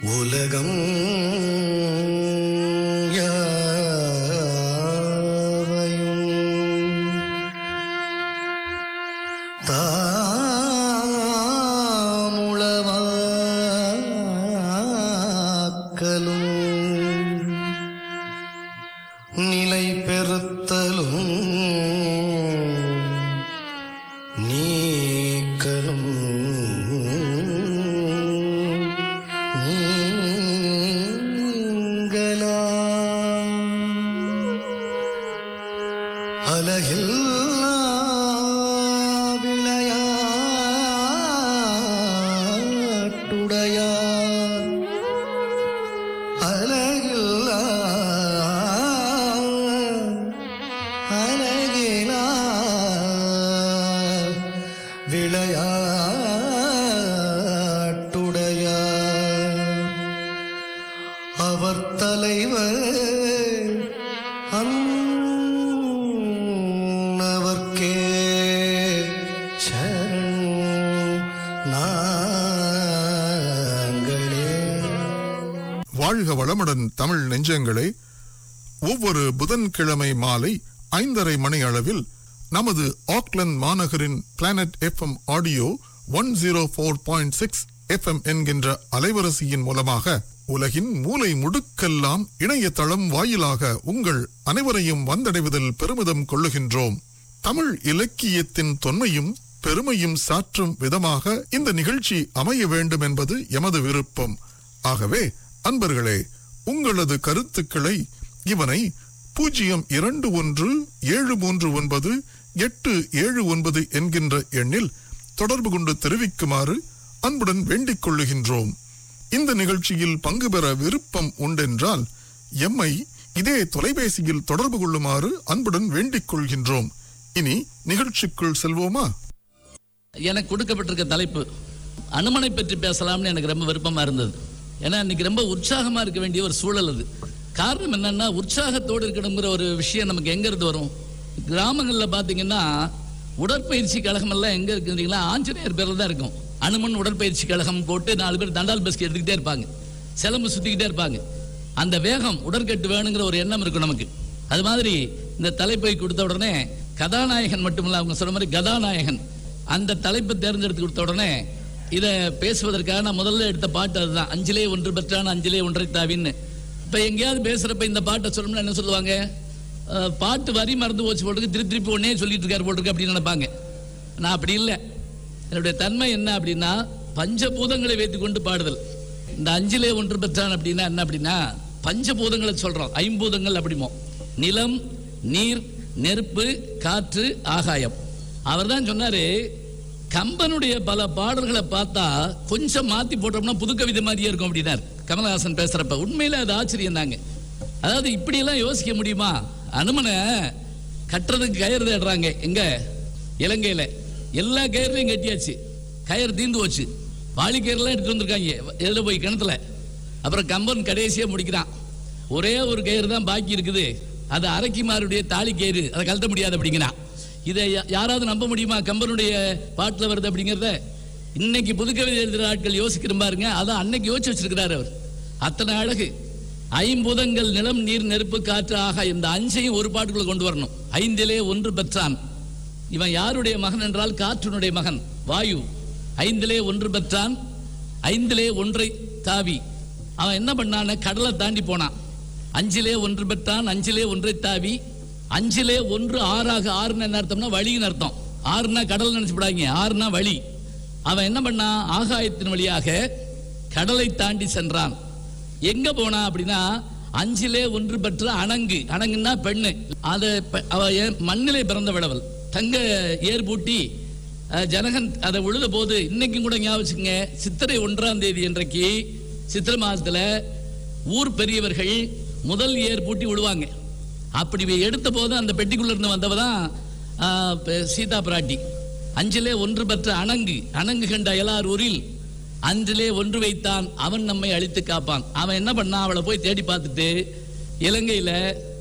உலகம் யாவையும் தாமுளவாக்கலும் நிலை பெறுத்தலும் நீக்கலும் நீங்களாம் அலகில்லா விளையாட்டுடையார் அலகில்லா அலகிலா விளையாட்டுடையார் அவர் தலைவர் அன்னவர்க்கே சரண் நாங்களே வாழ்க வளமுடன் தமிழ் நெஞ்சங்களே ஒவ்வொரு புதன்கிழமை மாலை ஐந்தரை மணி அளவில் நமது ஆக்லந்து மாநகரின் planet FM audio one zero four point six FM என்கின்ற அலைவரிசையின் மூலமாக உலகின் மூலை முடுக்கெல்லாம் இணையதளம் வாயிலாக உங்கள் அனைவரையும் வந்தடைவதில் பெருமிதம் கொள்ளுகின்றோம் தமிழ் இலக்கியத்தின் தொன்மையும் பெருமையும் சாற்றும் விதமாக இந்த நிகழ்ச்சி அமைய வேண்டும் என்பது எமது விருப்பம் ஆகவே அன்பர்களே உங்களது கருத்துக்களை இவனை பூஜ்ஜியம் இரண்டு ஒன்று ஏழு மூன்று ஒன்பது எட்டு ஏழு ஒன்பது என்கின்ற எண்ணில் தொடர்பு கொண்டு தெரிவிக்குமாறு அன்புடன் வேண்டிக் கொள்ளுகின்றோம் இந்த நிகழ்ச்சியில் பங்கு பெற விருப்பம் உண்டென்றால் எம்மை இதே தொலைபேசியில் தொடர்பு கொள்ளுமாறு அன்புடன் வேண்டிக் கொள்கின்றோம் இனி நிகழ்ச்சிக்குள் செல்வோமா எனக்கு கொடுக்கப்பட்டிருக்க தலைப்பு அனுமனை பற்றி பேசலாம்னு எனக்கு ரொம்ப விருப்பமா இருந்தது ஏன்னா இன்னைக்கு ரொம்ப உற்சாகமா இருக்க வேண்டிய ஒரு சூழல் அது காரணம் என்னன்னா உற்சாகத்தோடு இருக்கணுங்கிற ஒரு விஷயம் நமக்கு எங்க இருந்து வரும் கிராமங்கள்ல பாத்தீங்கன்னா உடற்பயிற்சி கழகம் எல்லாம் எங்க இருக்குறீங்களா ஆஞ்சநேயர் பேர்ல தான் இருக்கும் அனுமன் உடற்பயிற்சி கழகம் போட்டு நாலு பேர் தண்டால் பஸ்கி எடுத்துக்கிட்டே இருப்பாங்க சிலம்பு சுத்திக்கிட்டே இருப்பாங்க அந்த வேகம் உடற்கட்டு வேணுங்கிற ஒரு எண்ணம் இருக்கும் நமக்கு அது மாதிரி இந்த தலைப்பை கொடுத்த உடனே கதாநாயகன் மட்டுமில்ல அவங்க சொன்ன மாதிரி கதாநாயகன் அந்த தலைப்பை தேர்ந்தெடுத்து கொடுத்த உடனே இதை பேசுவதற்காக நான் முதல்ல எடுத்த பாட்டு அதுதான் அஞ்சிலே ஒன்று பெற்றான் அஞ்சிலே ஒன்றை தாவின்னு இப்போ எங்கேயாவது பேசுகிறப்ப இந்த பாட்டை சொல்லணும்னா என்ன சொல்லுவாங்க அஹ், பாட்டு வரி மறந்து போச்சு போட்டுருக்கு திருப்பி திருப்பி ஒன்னே சொல்லிட்டு இருக்காரு போட்டுருக்கு அப்படின்னு நினைப்பாங்க நான் அப்படி இல்லை என்னுடைய தன்மை என்ன அப்படின்னா பஞ்சபூதங்களை வைத்துக்கொண்டு பாடுதல் இந்த அஞ்சிலே ஒன்று பெற்றான் அப்படின்னா என்ன அப்படின்னா பஞ்சபூதங்களை சொல்றோம் ஐம்பூதங்கள் அப்படிமோ நிலம் நீர் நெருப்பு காற்று ஆகாயம் அவர் தான் சொன்னாரு கம்பனுடைய பல பாடல்களை பார்த்தா கொஞ்சம் மாத்தி போட்டோம்னா புது கவிதை மாதிரியே இருக்கும் அப்படின்னார் கமலஹாசன் பேசுறப்ப உண்மையில அது ஆச்சரியம் தாங்க அதாவது இப்படியெல்லாம் யோசிக்க முடியுமா அனுமனை கட்டுறதுக்கு கயிறு தேடுறாங்க எங்க இலங்கையில எல்லா கயிறுலையும் கட்டியாச்சு கயிறு தீந்து போச்சு வாளி கயிறுலாம் எடுத்து வந்திருக்காங்க எதில் போய் கிணத்துல அப்புறம் கம்பன் கடைசியா முடிக்கிறான் ஒரே ஒரு கயிறு தான் பாக்கி இருக்குது அது அரக்கிமாருடைய தாலி கயிறு அதை கழட்ட முடியாது அப்படிங்கிறான் இதை யா- யாராவது நம்ப முடியுமா கம்பனுடைய பாட்டுல வருது அப்படிங்கிறத இன்னைக்கு புதுக்கவிதை எழுதுகிற ஆட்கள் யோசிக்கிற பாருங்க அதான் அன்னைக்கு யோசிச்சு வச்சிருக்கிறாரு அவர் அத்தனை அழகு ஐம்புதங்கள் நிலம் நீர் நெருப்பு காற்று ஆக இந்த அஞ்சையும் ஒரு பாட்டுக்குள்ள கொண்டு வரணும் ஐந்திலே ஒன்று பெற்றான் இவன் யாருடைய மகன் என்றால் காற்றினுடைய மகன் வாயு ஐந்திலே ஒன்று பெற்றான் ஐந்திலே ஒன்றை தாவி அவன் என்ன பண்ணான கடலை தாண்டி போனான் அஞ்சிலே ஒன்று பெற்றான் அஞ்சிலே ஒன்றை தாவி அஞ்சிலே ஒன்று ஆறாக ஆறுன்னு என்ன அர்த்தம்னா வழின்னு அர்த்தம் ஆறுனா கடல் நினைச்சுப்படாங்க ஆறுனா வழி அவன் என்ன பண்ணான் ஆகாயத்தின் வழியாக கடலை தாண்டி சென்றான் எங்க போனா அப்படின்னா அஞ்சிலே ஒன்று பெற்ற அணங்கு அணங்குன்னா பெண்ணு அதை பெ- அவ ஏ- மண்ணிலே பிறந்த விடவள் தங்க ஏர் பூட்டி அஹ், ஜனகன் அதை உழுத போது இன்னைக்கும் கூட ஞாபகம் வச்சுக்கங்க சித்திரை ஒன்றாம் தேதி இன்றைக்கு சித்திரை மாதத்துல ஊர் பெரியவர்கள் முதல் ஏர் பூட்டி விழுவாங்க அப்படி இவ எடுத்த போது அந்த பெட்டிக்குள்ள இருந்து வந்தவ தான் ஆஹ், பெ- சீதா பிராட்டி அஞ்சிலே ஒன்று பெற்ற அணங்கு அணங்கு கண்ட அயலார் ஊரில் அன்றிலே ஒன்று வைத்தான் அவன் நம்மை அழித்து காப்பான் அவன் என்ன பண்ணான் அவளை போய் தேடி பார்த்துட்டு இலங்கையில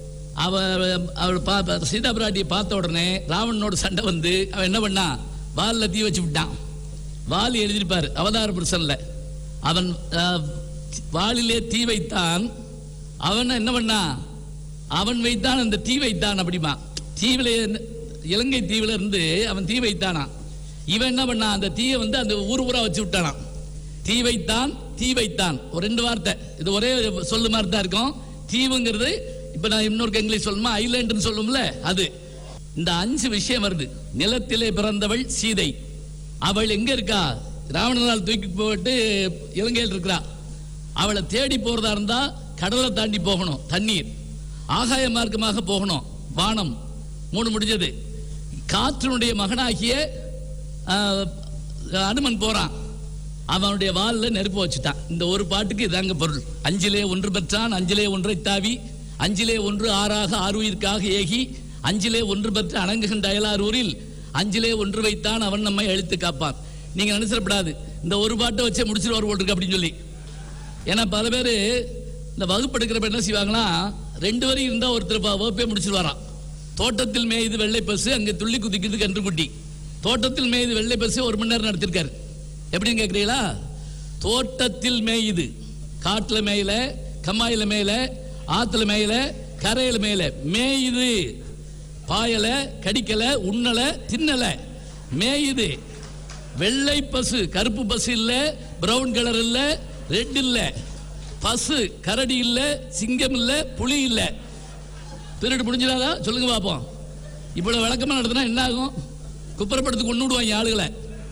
அவ அவள் பா பா- சீதா பிராட்டியை பார்த்த உடனே ராவணனோட சண்டை வந்து அவன் என்ன பண்ணான் வால்ல தீ வச்சு விட்டான் வால் எழுதியிருப்பார் அவதார புருஷன்ல அவன் ஆஹ், வாளிலே தீ வைத்தான் அவன் என்ன பண்ணான் அவன் வைத்தான் அந்த தீ வைத்தான் அப்படிமா தீவில இலங்கை தீவில இருந்து அவன் தீ வைத்தானா இவன் என்ன பண்ணான் அந்த தீயை வந்து அந்த ஊர் ஊரா வச்சு விட்டானாம் தீ வைத்தான் தீ வைத்தான் ஒரு ரெண்டு வார்த்தை இது ஒரே சொல்லு மாதிரி தான் இருக்கும் தீவுங்கிறது இப்ப நான் இன்னொரு இங்கிலீஷ் சொல்லணுமா ஐலேண்டுன்னு சொல்லும்ல அது இந்த அஞ்சு விஷயம் வருது நிலத்திலே பிறந்தவள் சீதை அவள் எங்க இருக்கா ராவணனால் தூக்கி போட்டு இலங்கையில் இருக்கிறா அவளை தேடி போறதா இருந்தா கடலை தாண்டி போகணும் தண்ணீர் ஆகாய மார்க்கமாக போகணும் வானம் மூணு முடிஞ்சது காற்றினுடைய மகனாகிய ஆஹ், அனுமன் போறான் அவனுடைய வால்ல நெருப்பு வச்சுட்டான் இந்த ஒரு பாட்டுக்கு இதாங்க பொருள் அஞ்சிலே ஒன்று பெற்றான் அஞ்சிலே ஒன்றை தாவி அஞ்சிலே ஒன்று ஆறாக ஆறுயிர்க்காக ஏகி அஞ்சிலே ஒன்று பெற்று அணங்குகின்ற அயலாரூரில் அஞ்சிலே ஒன்று வைத்தான் அவன் நம்மை அழித்து காப்பான் நீங்க நினைச்சிடப்படாது இந்த ஒரு பாட்டை வச்சே முடிச்சிருவார் போட்டிருக்கு அப்படின்னு சொல்லி ஏன்னா பல பேர் இந்த வகுப்பு எடுக்கிறப்ப என்ன செய்வாங்கன்னா ரெண்டு வரி இருந்தா ஒருத்தர் ப- வகுப்பே முடிச்சிருவாராம் தோட்டத்தில் மேய்து வெள்ளை பசு அங்கே துள்ளி குதிக்கிறது கன்றுக்குட்டி தோட்டத்தில் மேய்து வெள்ளை பசு ஒரு மணி நேரம் நடத்திருக்காரு எப்படின்னு கேட்குறீங்களா தோட்டத்தில் மேயுது காட்டுல மேயல கம்மாயில மேயல ஆத்துல மேயல கரையில மேயல மேயுது பாயல கடிக்கல உண்ணல தின்னல மேயுது வெள்ளை பசு கருப்பு பசு இல்ல பிரவுன் கலர் இல்ல ரெட் இல்ல பசு கரடி இல்ல சிங்கம் இல்ல புலி இல்ல பீரியட் முடிஞ்சிடாதா சொல்லுங்க பாப்போம் இவ்வளவு விளக்கமா நடத்தினா என்ன ஆகும் குப்புறப்படுத்து கொண்டு விடுவாங்க ஆளுகளை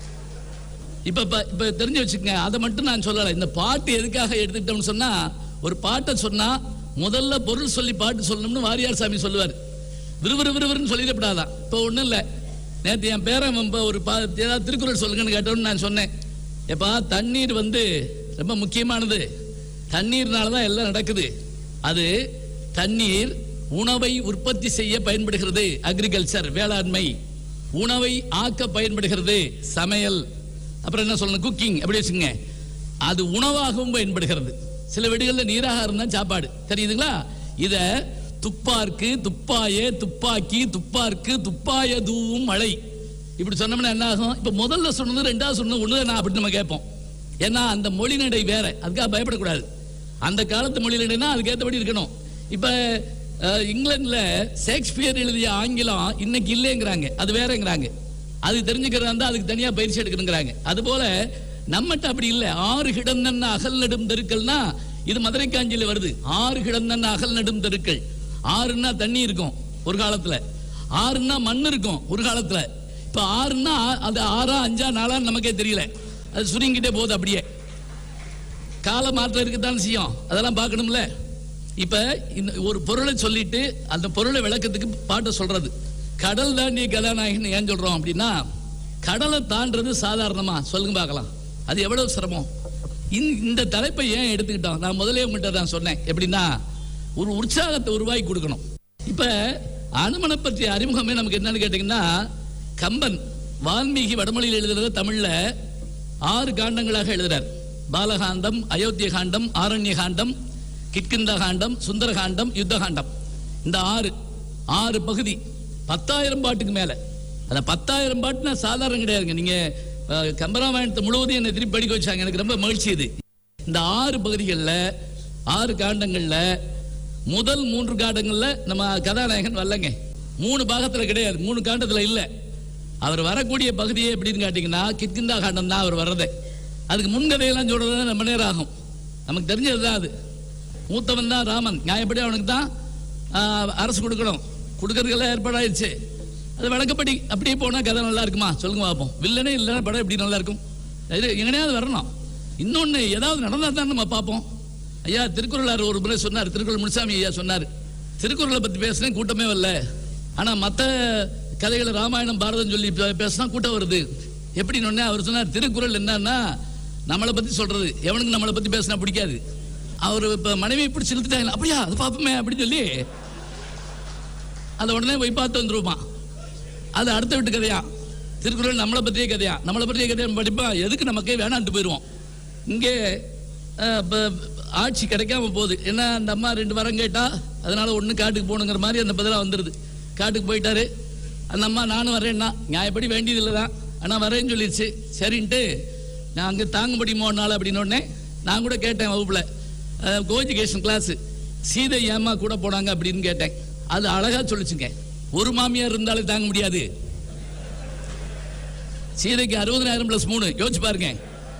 இப்ப இப்ப இப்ப தெரிஞ்சு வச்சுக்கங்க அதை மட்டும் நான் சொல்லல இந்த பாட்டு எதுக்காக எடுத்துக்கிட்டோம்னு சொன்னா ஒரு பாட்டை சொன்னா முதல்ல பொருள் சொல்லி பாட்டு சொல்லணும்னு வாரியார் சாமி சொல்லுவார் விறுவிறு விறுவிறுன்னு சொல்லிடப்படாதான் இப்போ ஒண்ணும் இல்லை நேற்று என் பேரன் இப்போ ஒரு பா ஏதாவது திருக்குறள் சொல்லுங்கன்னு கேட்டோன்னு நான் சொன்னேன் எப்பா தண்ணீர் வந்து ரொம்ப முக்கியமானது தண்ணீர்னால தான் எல்லாம் நடக்குது அது தண்ணீர் உணவை உற்பத்தி செய்ய பயன்படுகிறது அக்ரிகல்ச்சர் வேளாண்மை உணவை ஆக்க பயன்படுகிறது சமையல் அப்புறம் என்ன சொல்லணும் குக்கிங் அப்படி வச்சுங்க அது உணவாகவும் பயன்படுகிறது சில வீடுகளில் நீராக இருந்தால் சாப்பாடு தெரியுதுங்களா இத துப்பார்க்கு துப்பாய துப்பாக்கி துப்பார்க்கு துப்பாய தூவும் மழை இப்படி சொன்னோம்னா என்ன ஆகும் இப்ப முதல்ல சொன்னது ரெண்டாவது சொன்னது ஒண்ணுதான் நான் அப்படின்னு நம்ம கேட்போம் ஏன்னா அந்த மொழி நடை வேற அதுக்காக பயப்படக்கூடாது அந்த காலத்து மொழி நடைனா அதுக்கு ஏற்றபடி இருக்கணும் இப்ப அஹ், இங்கிலாந்துல ஷேக்ஸ்பியர் எழுதிய ஆங்கிலம் இன்னைக்கு இல்லைங்கிறாங்க அது வேறங்கிறாங்க அது தெரிஞ்சுக்கிறதா இருந்தா அதுக்கு தனியா பயிற்சி எடுக்கணுங்கிறாங்க அதுபோல நம்மகிட்ட அப்படி இல்லை ஆறு கிடந்தன்ன அகல் நெடும் தெருக்கள்னா இது மதுரை காஞ்சியில வருது ஆறு கிடந்தன்ன அகல் நெடும் தெருக்கள் ஆறுன்னா தண்ணி இருக்கும் ஒரு காலத்துல ஆறுன்னா மண் இருக்கும் ஒரு காலத்துல இப்ப ஆறுன்னா ஆ- அது ஆறா அஞ்சா நாளான்னு நமக்கே தெரியல அது சுருங்கிட்டே போகுது அப்படியே கால மாற்றம் இருக்குதான் செய்யும் அதெல்லாம் பார்க்கணும்ல இப்ப இந்த ஒரு பொருளை சொல்லிட்டு அந்த பொருளை விளக்கத்துக்கு பாட்டை சொல்றது கடல் தாண்டிய கதாநாயகன் ஏன் சொல்றோம் அப்படின்னா கடலை தாண்டறது சாதாரணமா சொல்லுங்க பார்க்கலாம் அது எவ்வளவு சிரமம் இந்த- இந்த தலைப்பை ஏன் எடுத்துக்கிட்டோம் நான் முதலே உங்கள்கிட்ட நான் சொன்னேன் எப்படின்னா ஒரு உற்சாகத்தை உருவாக்கி கொடுக்கணும் இப்ப அனுமனை பற்றிய அறிமுகமே நமக்கு என்னன்னு கேட்டீங்கன்னா கம்பன் வால்மீகி வடமொழியில் எழுதுறத தமிழ்ல ஆறு காண்டங்களாக எழுதுறார் பாலகாண்டம் அயோத்திய காண்டம் ஆரண்ய காண்டம் கிட்கிந்த காண்டம் சுந்தர காண்டம் யுத்த காண்டம் இந்த ஆறு ஆறு பகுதி பத்தாயிரம் பாட்டுக்கு மேல அந்த பத்தாயிரம் பாட்டுனா சாதாரணம் கிடையாதுங்க நீங்க அஹ், கம்பராமாயணத்தை முழுவதும் என்னை திருப்பி படிக்க வச்சாங்க எனக்கு ரொம்ப மகிழ்ச்சி இது இந்த ஆறு பகுதிகளில் ஆறு காண்டங்கள்ல முதல் மூன்று காண்டங்கள்ல நம்ம கதாநாயகன் வரலங்க மூணு பாகத்துல கிடையாது மூணு காண்டத்துல இல்ல அவர் வரக்கூடிய பகுதியே எப்படின்னு கேட்டீங்கன்னா கிட்கிந்தா காண்டம் தான் அவர் வர்றதே அதுக்கு முன்கதையெல்லாம் சொல்றது ரொம்ப நேரம் ஆகும் நமக்கு தெரிஞ்சது தான் அது மூத்தவன் தான் ராமன் நியாயப்படி அவனுக்கு தான் ஆஹ், அரசு கொடுக்கணும் கொடுக்கறதுக்கெல்லாம் ஏற்பாடாயிருச்சு அது வழக்கப்படி அப்படியே போனா கதை நல்லா இருக்குமா சொல்லுங்க பார்ப்போம் வில்லனே இல்லைன்னா படம் எப்படி நல்லா இருக்கும் இது எங்கனையாவது வரணும் இன்னொன்னு ஏதாவது நடந்தா தான் நம்ம பார்ப்போம் ஐயா திருக்குறளார் ஒரு முறை சொன்னார் திருக்குறள் முனுசாமி ஐயா சொன்னார் திருக்குறளை பத்தி பேசுனேன் கூட்டமே வரல ஆனா மத்த கதைகளை ராமாயணம் பாரதம் சொல்லி பே- பேசினா கூட்டம் வருது எப்படின்னு உடனே அவர் சொன்னார் திருக்குறள் என்னன்னா நம்மளை பத்தி சொல்றது எவனுக்கு நம்மளை பத்தி பேசினா பிடிக்காது அவர் இப்ப மனைவி பிடிச்சி இழுத்துட்டாங்க அப்படியா அது பார்ப்போமே அப்படின்னு சொல்லி அதை உடனே போய் பார்த்து வந்துருமா அது அடுத்த வீட்டு கதையா திருக்குறள் நம்மளை பற்றிய கதையா நம்மளை பற்றிய கதையா படிப்பா எதுக்கு நமக்கே வேணான்ட்டு போயிடுவோம் இங்கே அஹ், ப- ஆட்சி கிடைக்காம போகுது என்ன அந்த அம்மா ரெண்டு வாரம் கேட்டா அதனால ஒன்று காட்டுக்கு போகணுங்கிற மாதிரி அந்த பதிலாக வந்துடுது காட்டுக்கு போயிட்டாரு அந்த அம்மா நானும் வரேன்னா நியாயப்படி வேண்டியதில்லை தான் ஆனால் வரேன்னு சொல்லிடுச்சு சரின்ட்டு நான் அங்கே தாங்க முடியுமோ நாள் அப்படின்னு உடனே நான் கூட கேட்டேன் வகுப்புல கோ எஜுகேஷன் கிளாஸ் சீதை ஏமா கூட போனாங்க அப்படின்னு கேட்டேன் அது அழகா சொல்லிச்சுங்க ஒரு மாமியார் இருந்தாலே தாங்க முடியாது சீதைக்கு அறுபதனாயிரம் பிளஸ் மூணு யோசிச்சு பாருங்க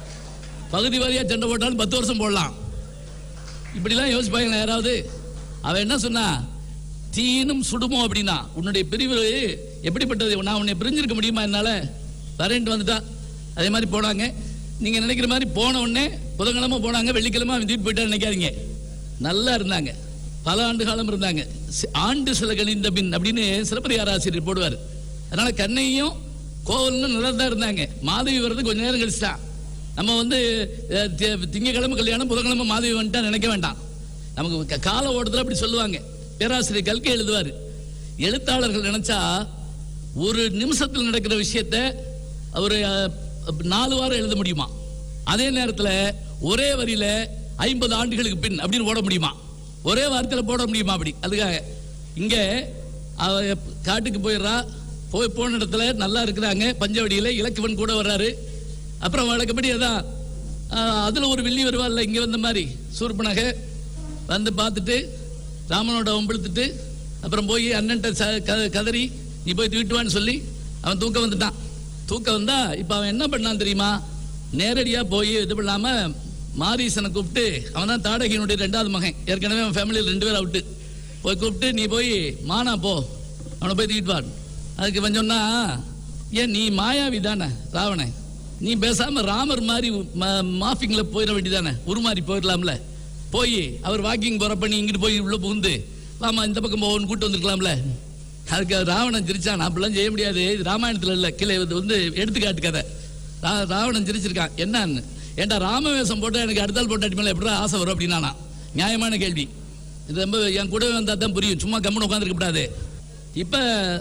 பகுதி வாரியா சண்டை போட்டாலும் பத்து வருஷம் போடலாம் இப்படிலாம் யோசிப்பாங்க யாராவது அவன் என்ன சொன்னா தீனும் சுடுமோ அப்படின்னா உன்னுடைய பிரிவு எப்படிப்பட்டது நான் உன்னை பிரிஞ்சிருக்க முடியுமா என்னால வரேன்ட்டு வந்துட்டா அதே மாதிரி போனாங்க நீங்க நினைக்கிற மாதிரி போன உடனே புதன்கிழமை போனாங்க வெள்ளிக்கிழமை அவன் தூக்கிட்டு போயிட்டா நினைக்காதீங்க நல்லா இருந்தாங்க பல ஆண்டு காலம் இருந்தாங்க சி- ஆண்டு சில கணிந்த பின் அப்படின்னு சிலப்பதிகார ஆசிரியர் போடுவார் அதனால கண்ணையும் கோவலும் நல்லா தான் இருந்தாங்க மாதவி வர்றது கொஞ்ச நேரம் கழிச்சுட்டான் நம்ம வந்து அஹ், தி- திங்கட்கிழமை கல்யாணம் புதன்கிழமை மாதவி வந்துட்டா நினைக்க வேண்டாம் நமக்கு க- கால ஓட்டத்தில் அப்படி சொல்லுவாங்க பேராசிரியர் கல்கி எழுதுவார் எழுத்தாளர்கள் நினைச்சா ஒரு நிமிஷத்தில் நடக்கிற விஷயத்த ஒரு அஹ், நாலு வாரம் எழுத முடியுமா அதே நேரத்தில் ஒரே வரியில ஐம்பது ஆண்டுகளுக்கு பின் அப்படின்னு போட முடியுமா ஒரே வார்த்தையில் போட முடியுமா அப்படி அதுக்காக இங்க அவ காட்டுக்கு போயிடுறா போய் போன இடத்துல நல்லா இருக்கிறாங்க பஞ்சவடியில இலக்குவன் கூட வர்றாரு அப்புறம் வழக்கப்படி அதான் ஆஹ், அதுல ஒரு வில்லி வருவாள்ல இங்க வந்த மாதிரி சூர்பனக வந்து பார்த்துட்டு ராமனோட ஒம்பிழுத்துட்டு அப்புறம் போய் அண்ணன்ட்ட ச- க- கதறி நீ போய் தூக்கிட்டுவான்னு சொல்லி அவன் தூக்க வந்துட்டான் தூக்க வந்தா இப்ப அவன் என்ன பண்ணான் தெரியுமா நேரடியா போய் இது பண்ணாம மாரீசனை கூப்பிட்டு அவன் தான் தாடகியினுடைய ரெண்டாவது மகன் ஏற்கனவே அவன் ஃபேமிலியில் ரெண்டு பேர் அவுட்டு போய் கூப்பிட்டு நீ போய் மானா போ அவனை போய் தூக்கிட்டு வா அதுக்கு இவன் சொன்னா ஏன் நீ மாயாவி தானே ராவணன் நீ பேசாம ராமர் மாதிரி மாஃபிங்ல போயிட வேண்டியதானே உருமாறி போயிடலாம்ல போய் அவர் வாக்கிங் போறப்ப நீ இங்கிட்டு போய் உள்ள புகுந்து வாமா இந்த பக்கம் போவோன்னு கூட்டு வந்திருக்கலாம்ல அதுக்கு அவர் ராவணன் சிரிச்சான் அப்படிலாம் செய்ய முடியாது இது ராமாயணத்துல இல்ல கீழே இது வந்து எடுத்துக்காட்டு கதை ரா- ராவணன் சிரிச்சிருக்கான் என்னன்னு ஏன்டா ராமவேஷம் போட்டா எனக்கு அடுத்தால் போட்டாட்டி மேல எப்படி ஆசை வரும் அப்படின்னா நியாயமான கேள்வி இது ரொம்ப என் கூடவே வந்தா தான் புரியும் சும்மா கம்முன்னு உட்காந்துருக்க கூடாது இப்ப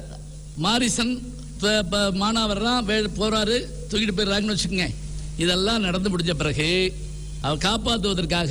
மாரிசன் ப- ப- மானா வர்றான் வே- போறாரு தூக்கிட்டு போயிடுறாங்கன்னு வச்சுக்கோங்க இதெல்லாம் நடந்து முடிஞ்ச பிறகு அவர் காப்பாற்றுவதற்காக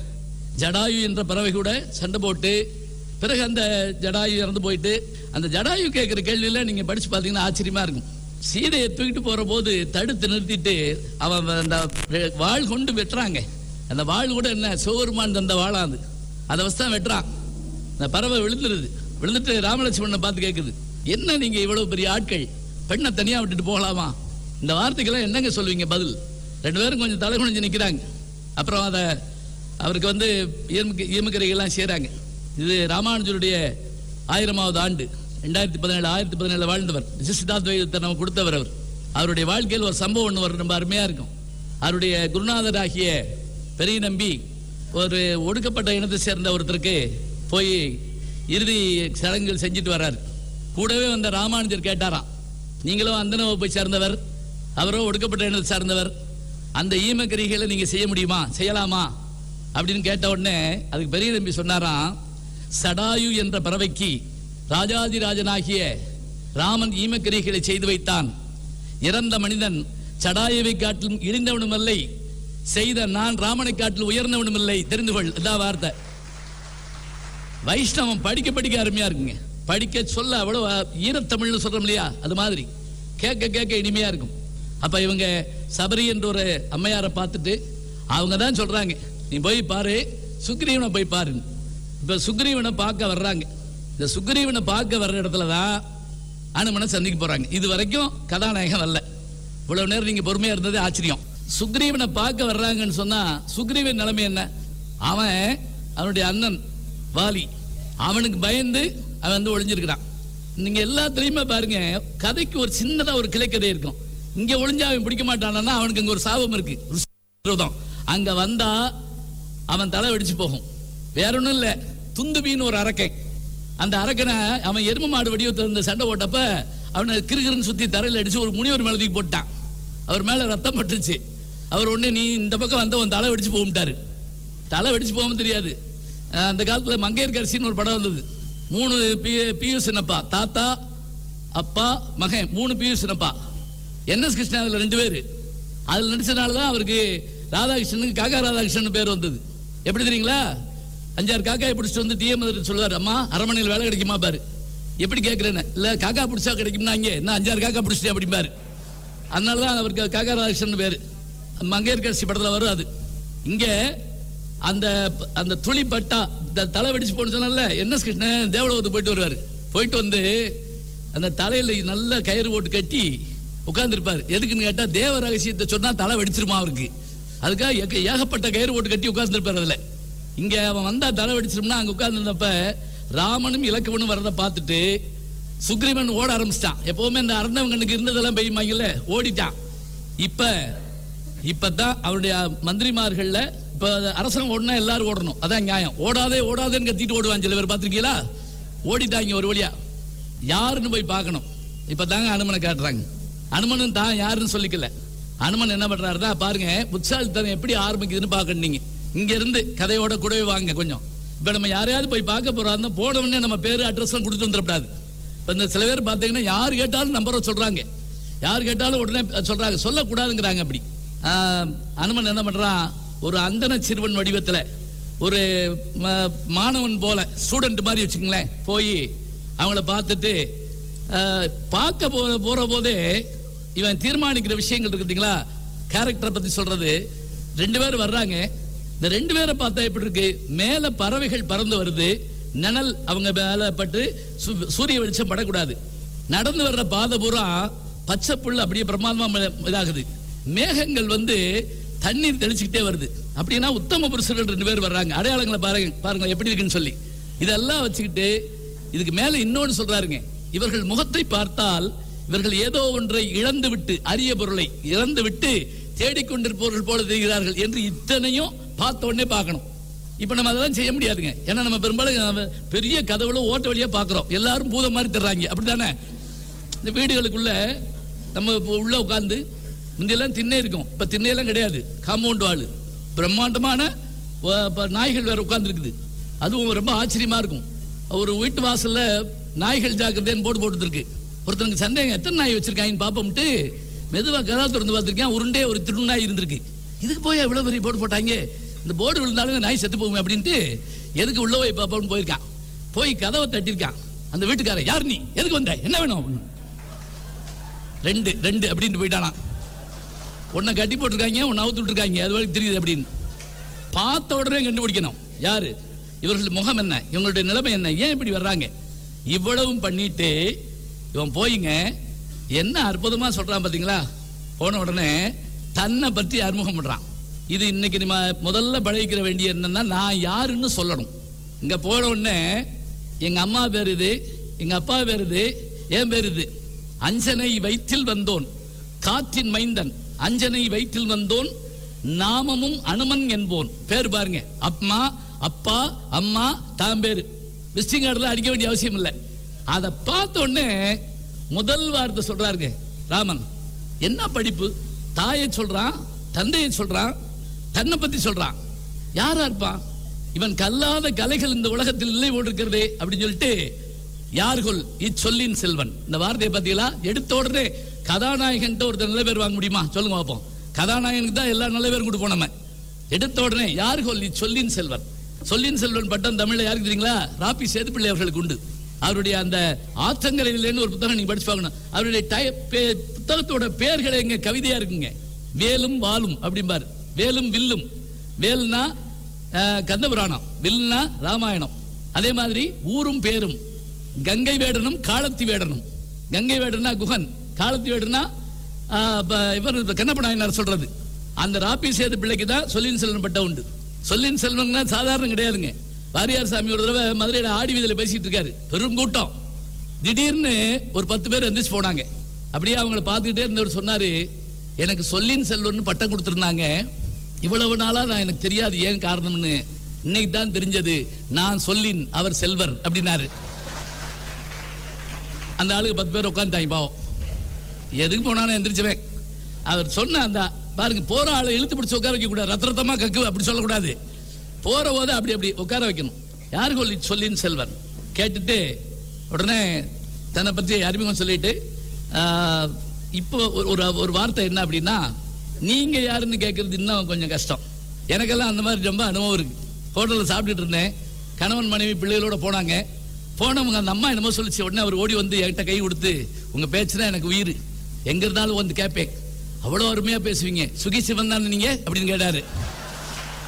ஜடாயு என்ற பறவை கூட சண்டை போட்டு பிறகு அந்த ஜடாயு இறந்து போயிட்டு அந்த ஜடாயு கேட்குற கேள்வியில நீங்க படிச்சு பார்த்தீங்கன்னா ஆச்சரியமா இருக்கும் சீதையை தூக்கிட்டு போற போது தடுத்து நிறுத்திட்டு அவன் அந்த வாள் கொண்டு வெட்டுறாங்க அந்த வாள் கூட என்ன சிவபெருமான் தந்த வாழாது அதை வச்சு தான் வெட்டுறான் அந்த பறவை விழுந்துருது விழுந்துட்டு ராமலட்சுமணனை பார்த்து கேட்குது என்ன நீங்க இவ்வளவு பெரிய ஆட்கள் பெண்ணை தனியா விட்டுட்டு போகலாமா இந்த வார்த்தைக்கெல்லாம் என்னங்க சொல்லுவீங்க பதில் ரெண்டு பேரும் கொஞ்சம் தலை குனிஞ்சு நிற்கிறாங்க அப்புறம் அதை அவருக்கு வந்து ஈர்முக்கு ஈமக்கரைகள்லாம் செய்கிறாங்க இது ராமானுஜருடைய ஆயிரமாவது ஆண்டு ரெண்டாயிரத்தி பதினேழு ஆயிரத்தி பதினேழு வாழ்ந்தவர் சித்தாத்வைதத்தை நம்ம கொடுத்தவர் அவர் அவருடைய வாழ்க்கையில் ஒரு சம்பவம் ஒன்று வரும் ரொம்ப அருமையாக இருக்கும் அவருடைய குருநாதராகிய பெரிய நம்பி ஒரு ஒடுக்கப்பட்ட இனத்தை சேர்ந்த ஒருத்தருக்கு போய் இறுதி சடங்குகள் செஞ்சுட்டு வர்றாரு கூடவே வந்த ராமானுஜர் கேட்டாராம் நீங்களும் அந்த வகுப்பை சேர்ந்தவர் அவரோ ஒடுக்கப்பட்ட இனத்தை சார்ந்தவர் அந்த ஈமக்கரிகளை நீங்க செய்ய முடியுமா செய்யலாமா அப்படின்னு கேட்ட உடனே அதுக்கு பெரிய நம்பி சொன்னாராம் சடாயு என்ற பறவைக்கு ராஜாதிராஜனாகிய ராமன் ஈமக்கரிகளை செய்து வைத்தான் இறந்த மனிதன் சடாயுவை காட்டிலும் இழிந்தவனும் இல்லை செய்த நான் ராமனை காட்டில் உயர்ந்தவனும் இல்லை தெரிந்து கொள் இதான் வார்த்தை வைஷ்ணவம் படிக்க படிக்க அருமையா இருக்குங்க படிக்க சொல்ல அவ்வளவு ஈரத்தமிழ்னு சொல்றோம் இல்லையா அது மாதிரி கேட்க கேட்க இனிமையா இருக்கும் அப்ப இவங்க சபரி என்ற ஒரு அம்மையாரை பார்த்துட்டு அவங்க தான் சொல்றாங்க நீ போய் பாரு சுக்ரீவனை போய் பாரு இப்ப சுக்ரீவனை பார்க்க வர்றாங்க இந்த சுக்ரீவனை பார்க்க வர்ற இடத்துல தான் அனுமனை சந்திக்க போறாங்க இது வரைக்கும் கதாநாயகன் வரல இவ்வளவு நேரம் நீங்க பொறுமையா இருந்தது ஆச்சரியம் சுக்ரீவனை பார்க்க வர்றாங்கன்னு சொன்னா சுக்ரீவன் நிலைமை என்ன அவன் அவனுடைய அண்ணன் வாலி அவனுக்கு பயந்து அவன் வந்து ஒளிஞ்சிருக்கிறான் நீங்க எல்லாத்துலயுமே பாருங்க கதைக்கு ஒரு சின்னதா ஒரு கிளைக்கதை இருக்கும் இங்க ஒளிஞ்சா அவன் பிடிக்க மாட்டானா அவனுக்கு அங்க ஒரு சாபம் இருக்கு விரோதம் அங்க வந்தா அவன் தலை வெடிச்சு போகும் வேற ஒண்ணும் இல்ல துந்துபின்னு ஒரு அரக்கன் அந்த அரக்கனை அவன் எரும மாடு வடிவத்தில் இருந்த சண்டை போட்டப்ப அவனை கிருகிருன்னு சுத்தி தரையில அடிச்சு ஒரு முனிவர் மேல தூக்கி போட்டான் அவர் மேல ரத்தம் பட்டுச்சு அவர் உடனே நீ இந்த பக்கம் வந்த உன் தலை வெடிச்சு போகும்ட்டாரு தலை வெடிச்சு போகும் தெரியாது அஹ் அந்த காலத்துல மங்கையர்கரசின்னு ஒரு படம் வந்தது மூணு பி- பியு சின்னப்பா தாத்தா அப்பா மகன் மூணு பியு சின்னப்பா என்எஸ் கிருஷ்ணன் அதுல ரெண்டு பேரு அதுல நடிச்சனால தான் அவருக்கு ராதாகிருஷ்ணனுக்கு காக்கா ராதாகிருஷ்ணன் பேர் வந்தது எப்படி தெரியுங்களா அஞ்சாறு காக்காயை பிடிச்சிட்டு வந்து டிஎம் சொல்லுவார் அம்மா அரமனையில் வேலை கிடைக்குமா பாரு எப்படி கேட்குறேன்னு இல்லை காக்கா பிடிச்சா கிடைக்கும்னா இங்கே நான் அஞ்சாறு காக்கா பிடிச்சிட்டேன் அப்படிம்பாரு அதனால தான் அவருக்கு காக்கா ராதாகிருஷ்ணன் பேர் மங்கையர்கரசி படத்தில் வரும் அது இங்க அந்த அந்த துளி பட்டா இந்த தலை வெடிச்சு போன்னு சொன்னல என்ன கிருஷ்ணன் தேவலோகத்துக்கு போயிட்டு வருவாரு போயிட்டு வந்து அந்த தலையில நல்ல கயிறு போட்டு கட்டி உட்கார்ந்துருப்பாரு எதுக்குன்னு கேட்டா தேவ ரகசியத்தை சொன்னா தலை வெடிச்சிருமா அவருக்கு அதுக்காக ஏக- ஏகப்பட்ட கயிறு போட்டு கட்டி உட்கார்ந்துருப்பாரு அதுல இங்க அவன் வந்தா தலை வெடிச்சிரும்னா அங்க உட்கார்ந்துருந்தப்ப ராமனும் இலக்குவனும் வரதை பார்த்துட்டு சுக்ரீவன் ஓட ஆரம்பிச்சிட்டான் எப்பவுமே இந்த அறந்தவங்கனுக்கு இருந்ததெல்லாம் பெய்யுமாங்கல்ல ஓடிட்டான் இப்ப இப்பதான் அவருடைய மந்திரிமார்கள்ல இப்ப அரசாங்கம் ஓடுனா எல்லாரும் ஓடணும் அதான் நியாயம் ஓடாதே ஓடாதேன்னு கத்திட்டு ஓடுவான் சில பேர் பார்த்திருக்கீங்களா ஓடிட்டாங்க ஒரு வழியா யாருன்னு போய் பார்க்கணும் இப்பதாங்க அனுமனை காட்டுறாங்க அனுமனும் தான் யாருன்னு சொல்லிக்கல அனுமன் என்ன பண்றாருன்னா பாருங்க புத்தாலித்தனம் எப்படி ஆரம்பிக்குதுன்னு பார்க்கணும் நீங்க இங்க இருந்து கதையோட கூடவே வாங்க கொஞ்சம் இப்ப நம்ம யாரையாவது போய் பார்க்க போறோம் போன உடனே நம்ம பேரு அட்ரஸ் எல்லாம் கொடுத்து வந்துடக்கூடாது இப்ப இந்த சில பேர் பார்த்தீங்கன்னா யார் கேட்டாலும் நம்பரை சொல்றாங்க யார் கேட்டாலும் உடனே சொல்றாங்க சொல்லக்கூடாதுங்கிறாங்க அப்படி ஆஹ், அனுமன் என்ன பண்றான் ஒரு அந்தன சிறுவன் வடிவத்துல ஒரு ம- மாணவன் போல ஸ்டூடெண்ட் மாதிரி வச்சுங்களேன் போய் அவங்கள பார்த்துட்டு ஆஹ், பார்க்க போ போற போதே இவன் தீர்மானிக்கிற விஷயங்கள் இருக்கு பார்த்தீங்களா கேரக்டரை பத்தி சொல்றது ரெண்டு பேர் வர்றாங்க இந்த ரெண்டு பேரை பார்த்தா எப்படி இருக்கு மேல பறவைகள் பறந்து வருது நிழல் அவங்க மேல பட்டு சு- சூரிய வெளிச்சம் படக்கூடாது நடந்து வர்ற பாதை பூரா பச்சை புல் அப்படியே பிரமாதமா ம- இதாகுது மேகங்கள் வந்து தண்ணீர் தெளிச்சுக்கிட்டே வருது அப்படின்னா உத்தம புருஷர்கள் ரெண்டு பேர் வர்றாங்க அடையாளங்களை பாருங்க பாருங்க எப்படி இருக்குன்னு சொல்லி இதெல்லாம் வச்சுக்கிட்டு இதுக்கு மேல இன்னொன்னு சொல்றாருங்க இவர்கள் முகத்தை பார்த்தால் இவர்கள் ஏதோ ஒன்றை இழந்து விட்டு அரிய பொருளை இழந்து விட்டு தேடிக்கொண்டிருப்பவர்கள் போல தெரிகிறார்கள் என்று இத்தனையும் பார்த்த உடனே பார்க்கணும் இப்ப நம்ம அதெல்லாம் செய்ய முடியாதுங்க ஏன்னா நம்ம பெரும்பாலும் நம்ம பெரிய கதவுல ஓட்ட வழியா பாக்குறோம் எல்லாரும் பூதம் மாதிரி தர்றாங்க அப்படித்தானே இந்த வீடுகளுக்குள்ள நம்ம இப்போ உள்ள உட்கார்ந்து முந்தையெல்லாம் திண்ணை இருக்கும் இப்ப திண்ணையெல்லாம் கிடையாது காம்பவுண்ட் வால் பிரம்மாண்டமான வ- இப்ப நாய்கள் வேற உட்கார்ந்துருக்குது அதுவும் ரொம்ப ஆச்சரியமா இருக்கும் ஒரு வீட்டு வாசல்ல நாய்கள் ஜாக்கிரதைன்னு போர்டு போட்டுருக்கு ஒருத்தனுக்கு சந்தேகம் எத்தனை நாய் வச்சிருக்காங்கன்னு பார்ப்போம்ட்டு மெதுவா கதா திறந்து பார்த்திருக்கேன் உருண்டே ஒரு திருநாய் நாய் இருந்திருக்கு இதுக்கு போய் எவ்வளவு பெரிய போர்டு போட்டாங்க இந்த போர்டு விழுந்தாலும் இந்த நாய் செத்து போகும் அப்படின்ட்டு எதுக்கு உள்ள போய் பார்ப்போம்னு போயிருக்கான் போய் கதவை தட்டியிருக்கான் அந்த வீட்டுக்காரன் யார் நீ எதுக்கு வந்த என்ன வேணும் அப்படின்னு. ரெண்டு ரெண்டு அப்படின்ட்டு போயிட்டானா உன்னை கட்டி போட்டிருக்காங்க உன்னை அவுத்து விட்டுருக்காங்க அது வரைக்கும் தெரியுது அப்படின்னு பார்த்த உடனே கண்டுபிடிக்கணும் யாரு இவர்கள் முகம் என்ன இவங்களுடைய நிலைமை என்ன ஏன் இப்படி வர்றாங்க இவ்வளவும் பண்ணிட்டு இவன் போயிங்க என்ன அற்புதமா சொல்றான் பாத்தீங்களா போன உடனே தன்னை பற்றி அறிமுகம் பண்றான் இது இன்னைக்கு நம்ம முதல்ல பழகிக்கிற வேண்டிய என்னன்னா நான் யாருன்னு சொல்லணும் இங்க போன உடனே எங்க அம்மா பேர் இது எங்க அப்பா பேர் இது என் பேர் இது அஞ்சனை வயிற்றில் வந்தோன் காற்றின் மைந்தன் அஞ்சனை வயிற்றில் வந்தோன் நாமமும் அனுமன் என்போன் பேர் பாருங்க அம்மா அப்பா அம்மா தான் பேரு விசிட்டிங் கார்டுல அடிக்க வேண்டிய அவசியம் இல்லை அதை பார்த்த உடனே முதல் வார்த்தை சொல்றாருங்க ராமன் என்ன படிப்பு தாயை சொல்றான் தந்தையை சொல்றான் தன்னை பத்தி சொல்றான் யாரா இருப்பான் இவன் கல்லாத கலைகள் இந்த உலகத்தில் இல்லை ஓடிருக்கிறதே அப்படின்னு சொல்லிட்டு யார்கொல் இச்சொல்லின் செல்வன் இந்த வார்த்தையை பார்த்தீங்களா எடுத்த உடனே கதாநாயகன்ட்ட ஒருத்தர் நல்ல பேர் வாங்க முடியுமா சொல்லுங்க பார்ப்போம் கதாநாயகனுக்கு தான் எல்லா நல்ல பேரும் கொடுப்போம் நம்ம எடுத்த உடனே யார்கொல் இச்சொல்லின் செல்வன் சொல்லின் செல்வன் பட்டம் தமிழ்ல யாருக்கு தெரியுங்களா ராபி சேதுப்பிள்ளை அவர்களுக்கு உண்டு அவருடைய அந்த ஆத்தங்கரையிலேன்னு ஒரு புத்தகம் நீங்க படிச்சு பார்க்கணும் அவருடைய டய- பே- புத்தகத்தோட பேர்களே எங்க கவிதையா இருக்குங்க வேலும் வாலும் அப்படிம்பாரு வேலும் வில்லும் வேல்னா அஹ், கந்தபுராணம் வில்னா ராமாயணம் அதே மாதிரி ஊரும் பேரும் கங்கை வேடனும் காலத்தி வேடனும் கங்கை வேடனா குகன் காலத்தி வேடனா ஆஹ், ப- இவர் கண்ணப்ப நாயனார் சொல்றது அந்த ராப்பி சேது பிள்ளைக்கு தான் சொல்லின் செல்வன் பட்டம் உண்டு சொல்லின் செல்வன்னா சாதாரணம் கிடையாதுங்க வாரியார் சாமி ஒரு தடவை மதுரையில ஆடி வீதியில பேசிட்டு இருக்காரு பெரும் கூட்டம் திடீர்னு ஒரு பத்து பேர் எந்திரிச்சு போனாங்க அப்படியே அவங்கள பார்த்துக்கிட்டே இருந்தவர் சொன்னாரு எனக்கு சொல்லின் செல்வன் பட்டம் கொடுத்துருந்தாங்க இவ்வளவு நாளா நான் எனக்கு தெரியாது ஏன் காரணம்னு இன்னைக்கு தான் தெரிஞ்சது நான் சொல்லின் அவர் செல்வர் அப்படின்னாரு அந்த ஆளுக்கு பத்து பேர் உட்காந்துட்டாங்க பாவம் எதுக்கு போனாலும் எந்திரிச்சுவேன் அவர் சொன்ன அந்த பாருங்க போற ஆளை இழுத்து பிடிச்சு உட்கார வைக்க கூடாது ரத்த ரத்தமா கக்கு அப்படி சொல்லக்கூடாது போற போது அப்படி அப்படி உட்கார வைக்கணும் யாருக்கு சொல்லி சொல்லின்னு செல்வன் கேட்டுட்டு உடனே தன்னை பற்றி அறிமுகம் சொல்லிட்டு ஆஹ், இப்போ ஒரு- ஒரு ஒரு வார்த்தை என்ன அப்படின்னா நீங்க யாருன்னு கேட்கறது இன்னும் கொஞ்சம் கஷ்டம் எனக்கெல்லாம் அந்த மாதிரி ரொம்ப அனுபவம் இருக்கு ஹோட்டலில் சாப்பிட்டுட்டு இருந்தேன் கணவன் மனைவி பிள்ளைகளோட போனாங்க போனவங்க அந்த அம்மா என்னமோ சொல்லிச்சு உடனே அவர் ஓடி வந்து என்கிட்ட கை கொடுத்து உங்க பேச்சு தான் எனக்கு உயிர் எங்க இருந்தாலும் வந்து கேட்பேன் அவ்வளோ அருமையா பேசுவீங்க சுகி சிவன் தானே நீங்க அப்படின்னு கேட்டாரு